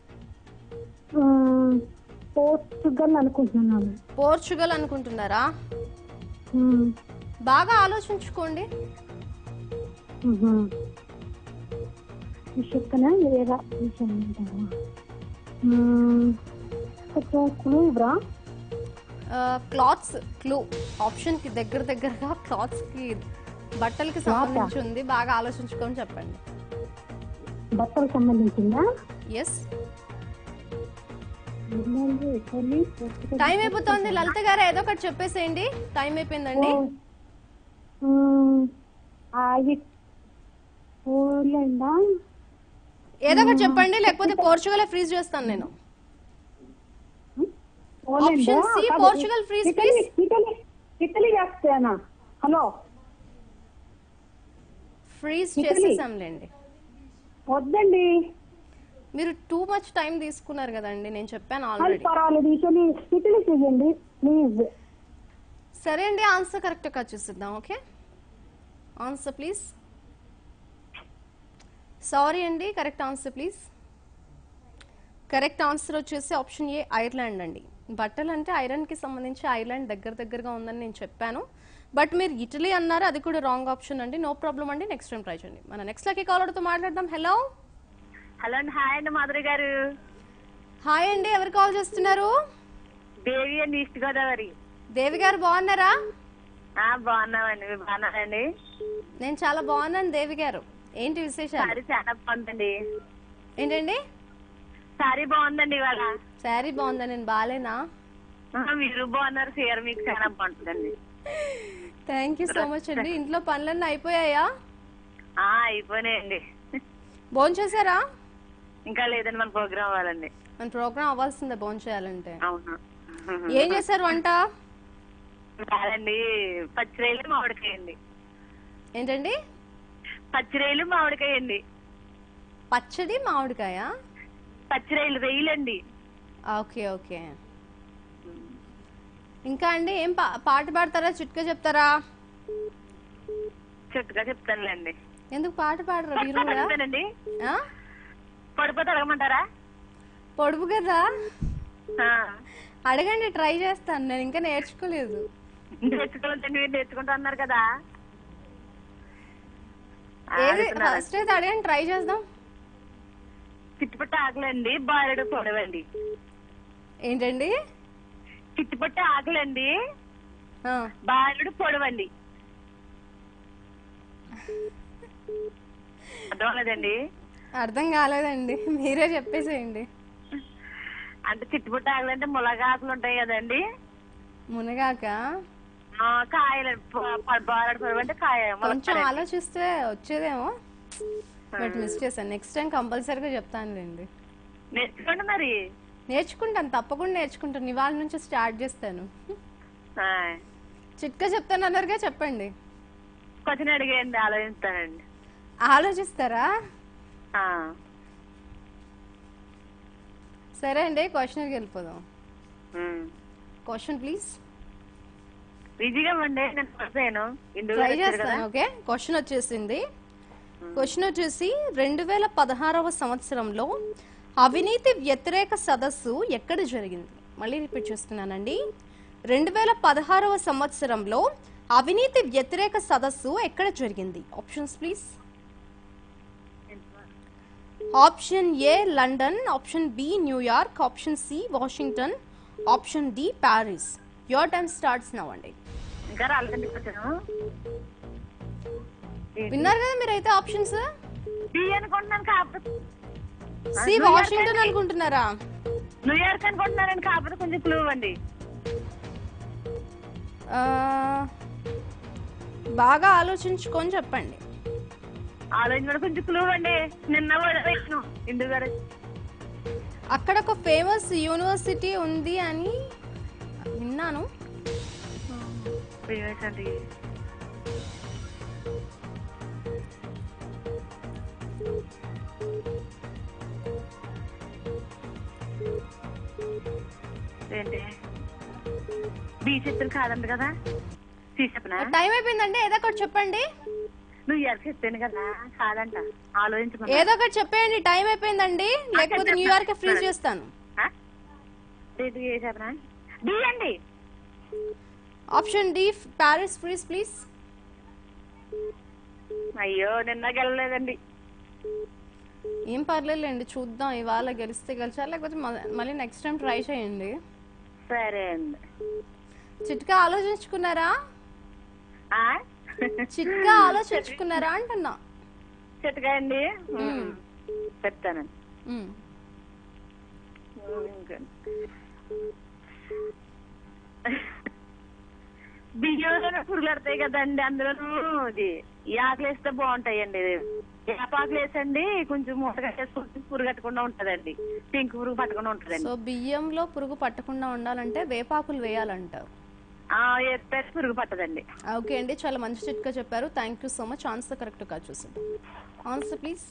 ఉమ్, పోర్చుగల్ అనుకుంటున్నాను పోర్చుగల్ అనుకుంటున్నారా ఉమ్, బాగా ఆలోచించుకోండి ఉహు. ఈ చెక్కన వేరే విషయం అంటారా ఉమ్, కొంచెం క్లూ ఇవ్వరా క్లాత్స్ క్లూ ఆప్షన్ కి దగ్గర దగ్గరగా క్లాత్స్ కి బట్టలకి సంబంధించి ఉంది బాగా ఆలోచించుకొని చెప్పండి బట్టలకు సంబంధించిందా yes Ireland, Italy, Portugal. Time అయిపోతుంది లలిత గారు ఏదో ఒకటి చెప్పేసేయండి టైం అయిపోయిందండి ఉమ్, ఆ, ఇ- పోలాండా ఏదో ఒకటి చెప్పండి లేకపోతే పోర్చుగల్ ఫ్రీజ్ చేస్తాను నేను పోలాండా? ఆప్షన్ సి, కాదు, Portugal freeze Italy please. Italy Italy చేస్తానా హలో ఫ్రీజ్ ఇటలీ. చేసేసాంలేండి వద్దండి మీరు టూ మచ్ టైం తీసుకున్నారు కదండి నేను చెప్పాను అది ఆల్రెడీ పర్వాలేదు ఇటలీ ఇటలీ చేయండి ప్లీజ్ సరే అండి ఆన్సర్ కరెక్ట్గా చూసిద్దాం ఓకే ఆన్సర్ ప్లీజ్ సారీ అండి correct answer please correct answer వచ్చేసి ఆప్షన్ ఏ ఐర్లాండ్ అండి బట్టలు అంటే ఐరన్కి సంబంధించి ఐర్లాండ్ దగ్గర దగ్గరగా ఉందని నేను చెప్పాను బట్ మీరు ఇటలీ అన్నారు అది కూడా రాంగ్ ఆప్షన్ అండి నో ప్రాబ్లం అండి నెక్స్ట్ టైం ట్రై చేయండి మన నెక్స్ట్ లక్కీ కాలర్తో మాట్లాడదాం హలో హలో అండి హాయ్ అండి మాధురి గారు హాయ్ అండి ఎవరు కాల్ చేస్తున్నారు దేవి అండి ఈస్ట్ గోదావరి దేవి గారు బాగున్నారా ఆ బాగున్నామండి మీరు బాగున్నారండి నేను చాలా బాగున్నాను దేవి గారు ఏంటి విశేషాలు సారీ చాలా బాగుందండి ఏంటండి సారీ బాగుందండి ఇవాళ శారీ బాగుందా నేను బాగాలేనా ఆ, మీరు బాగున్నారు చీర మీకు చాలా బాగుంటుందండి థ్యాంక్ యూ సో మచ్ అండి ఇంట్లో పనులన్నీ అయిపోయాయా ఆ అయిపోయినాయండి భోజనం చేశారా ఇంకా లేదండి మన ప్రోగ్రామ్ అవ్వాలండి మన ప్రోగ్రామ్ అవ్వాల్సిందే భోజనం చేయాలంటే అవును ఏం చేశారు వంట కాదండి పచ్చిరేలు మామిడికాయ అండి ఏంటండి పచ్చిరేలు మామిడికాయ అండి పచ్చడి మామిడికాయ పచ్చిరేలు రేయిలండి ఓకే ఓకే ఇంకా అండి ఏం పా పాట పాడతారా చిట్కా చెప్తారా చుట్టుగా చెప్తానులేండి ఎందుకు పాట పాడరా మీరు కూడా అడుగుతానండి ఆ? పడిపోతే అడగమంటారా పొడుపు కదా ఆ. అడగండి ట్రై చేస్తాను నేను ఇంకా నేర్చుకోలేదు నేర్చుకోవాలంటే మీరు నేర్చుకుంటా అన్నారు కదా ఆ, ఏది అడుగుతున్నాను. ఫస్ట్ అయితే అడగండి ట్రై చేద్దాం చిట్టుపట్ట ఆకులండి బారెడు పొడవండి ఏంటండి చిట్టుపట్ట ఆకులండి ఆ, బారెడు పొడవండి అర్థమలేదండి అర్థం కాలేదండి మీరే చెప్పేసేయండి అంటే చిట్టుపట్ట ఆకులు అంటే ములగ ఆకులు ఉంటాయి కదండి మునగాక ఆ, కాయలు బారెడు పొడవు అంటే కాయ కొంచెం ములక్కాయలు. ఆలోచిస్తే వచ్చేదేమో బట్ మిస్ చేశాను నెక్స్ట్ టైం కంపల్సరీగా చెప్తానులేండి నేర్చుకోండి మరి నేర్చుకుంటాను తప్పకుండా నేర్చుకుంటాను ఇవాళ నుంచి స్టార్ట్ చేస్తాను ఆ, చిట్కా చెప్తాను అన్నారుగా చెప్పండి కొంచెం అడిగేయండి ఆలోచిస్తానండి ఆలోచిస్తారా ఆ, సరే అండి క్వశ్చన్కి వెళ్ళిపోదాం ఉమ్. క్వశ్చన్ ప్లీజ్ ఈజీగా ఇవ్వండి నేను వస్తాను ఇందులో ట్రై వచ్చారు కదా చేస్తాను ఓకే క్వశ్చన్ వచ్చేసింది క్వశ్చన్ వచ్చేసి రెండు వేల పదహారవ సంవత్సరంలో అవినీతి వ్యతిరేక సదస్సు ఎక్కడ జరిగింది మళ్ళీ రిపీట్ చేస్తున్నానండి రెండు వేల పదహారవ సంవత్సరంలో అవినీతి వ్యతిరేక సదస్సు ఎక్కడ జరిగింది options please option A London option B New York option C Washington option D Paris your time starts now అండి ఇంకా రాలేదండి కొంచెం విన్నారు కదా మీరైతే ఆప్షన్స్ బి అనుకుంటున్నాను కాకపోతే సి వాషింగ్టన్ అనుకుంటున్నారా న్యూయార్క్ అనుకుంటున్నానండి కాకపోతే కొంచెం క్లూ అండి ఆ, బాగా ఆలోచించుకొని చెప్పండి ఆలోచన కొంచెం క్లూ అండి నిన్న వదిలేసాను ఇందు గారు అక్కడ ఒక ఫేమస్ యూనివర్సిటీ ఉంది అని విన్నాను అండి ఏంటి బీ చెప్తాను కాదండి కదా సి చెప్పనా టైం అయిపోయిందండి ఏదో ఒకటి చెప్పండి నువ్వు ఇయర్ చెప్పాను కదా కాదంట ఆలోచించుకున్నా ఏదో ఒకటి చెప్పేయండి టైం అయిపోయిందండి లేకపోతే న్యూయార్క్ ఫ్రీజ్ చేస్తాను ఆ? ఏంటి ఏ చెప్పనా బి అండి option D Paris freeze please అయ్యో నిన్న గెలలేదండి ఏం పర్లేదులేండి చూద్దాం ఇవాళ గెలిస్తే గెలిచారు లేకపోతే మ- మళ్ళీ నెక్స్ట్ టైం ట్రై చేయండి సరే అండి చిట్కా ఆలోచించుకున్నారా ఆ? చిట్కా ఆలోచించుకున్నారా అంటున్నా చెట్టుగా అండి చెప్తానండి ఉమ్. ఇంకా. బియ్యంలో పురుగులు పడతాయి కదండి అందులోనూ ఇది ఈ ఆకులు వేస్తే బాగుంటాయండి వేపాకులు వేసండి కొంచెం మూట కట్టేసుకుంటే పురుగు కట్టకుండా ఉంటదండి పింక్ పురుగు పట్టకుండా ఉంటదండి సో బియ్యంలో పురుగు పట్టకుండా ఉండాలంటే వేపాకులు వేయాలంటారు ఆ వేస్తే పురుగు పట్టదండి ఓకే అండి చాలా మంచి చిట్కా చెప్పారు thank you so much answer కరెక్ట్గా చూసిద్దాం ఆన్సర్ ప్లీజ్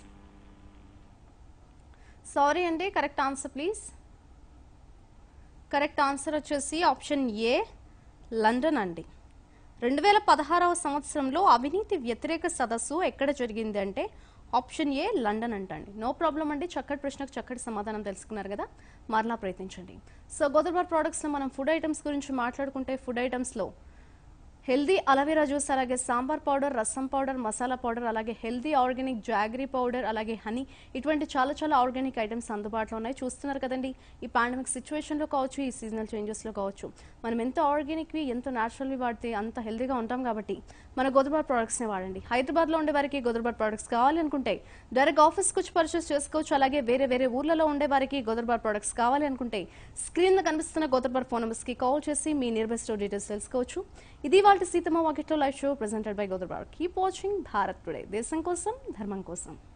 సారీ అండి correct answer please correct answer వచ్చేసి ఆప్షన్ ఏ లండన్ అండి రెండు వేల పదహారవ సంవత్సరంలో అవినీతి వ్యతిరేక సదస్సు ఎక్కడ జరిగింది అంటే ఆప్షన్ ఏ లండన్ అంటండి నో ప్రాబ్లం అండి చక్కటి ప్రశ్నకు చక్కటి సమాధానం తెలుసుకున్నారు కదా మరలా ప్రయత్నించండి సో గోదర్బార్ ప్రోడక్ట్స్లో మనం ఫుడ్ ఐటమ్స్ గురించి మాట్లాడుకుంటే ఫుడ్ ఐటమ్స్లో హెల్దీ అలవీరా జ్యూస్ అలాగే sambar powder rasam powder masala powder అలాగే హెల్దీ ఆర్గానిక్ జాగరీ పౌడర్ అలాగే హనీ ఇటువంటి చాలా చాలా ఆర్గానిక్ ఐటమ్స్ అందుబాటులో ఉన్నాయి చూస్తున్నారు కదండి ఈ పాండమిక్ సిచ్యువేషన్లో కావచ్చు ఈ సీజనల్ చేంజెస్లో కావచ్చు మనం ఎంత ఆర్గానిక్వి ఎంత న్యాచురల్వి వాడితే అంత హెల్దీగా ఉంటాం కాబట్టి మన గోదర్బార్ ప్రోడక్ట్స్ని వాడండి హైదరాబాద్లో ఉండే వారికి గోదర్బార్ ప్రోడక్ట్స్ కావాలి అనుకుంటే డైరెక్ట్ ఆఫీస్కి వచ్చి పర్చేస్ చేసుకోవచ్చు అలాగే వేరే వేరే ఊర్లలో ఉండే వారికి గోదర్బార్ ప్రోడక్ట్స్ కావాలి అనుకుంటే స్క్రీన్ మీద కనిపిస్తున్న గోదర్బార్ ఫోన్ నెంబర్స్కి కాల్ చేసి మీ నియర్ బై స్టోర్ డీటెయిల్స్ తెలుసుకోవచ్చు ఇది వాళ్ళ Seethamma Vakitlo live show presented by గోదర్బార్ కీప్ వాచింగ్ భారత్ టుడే దేశం కోసం ధర్మం కోసం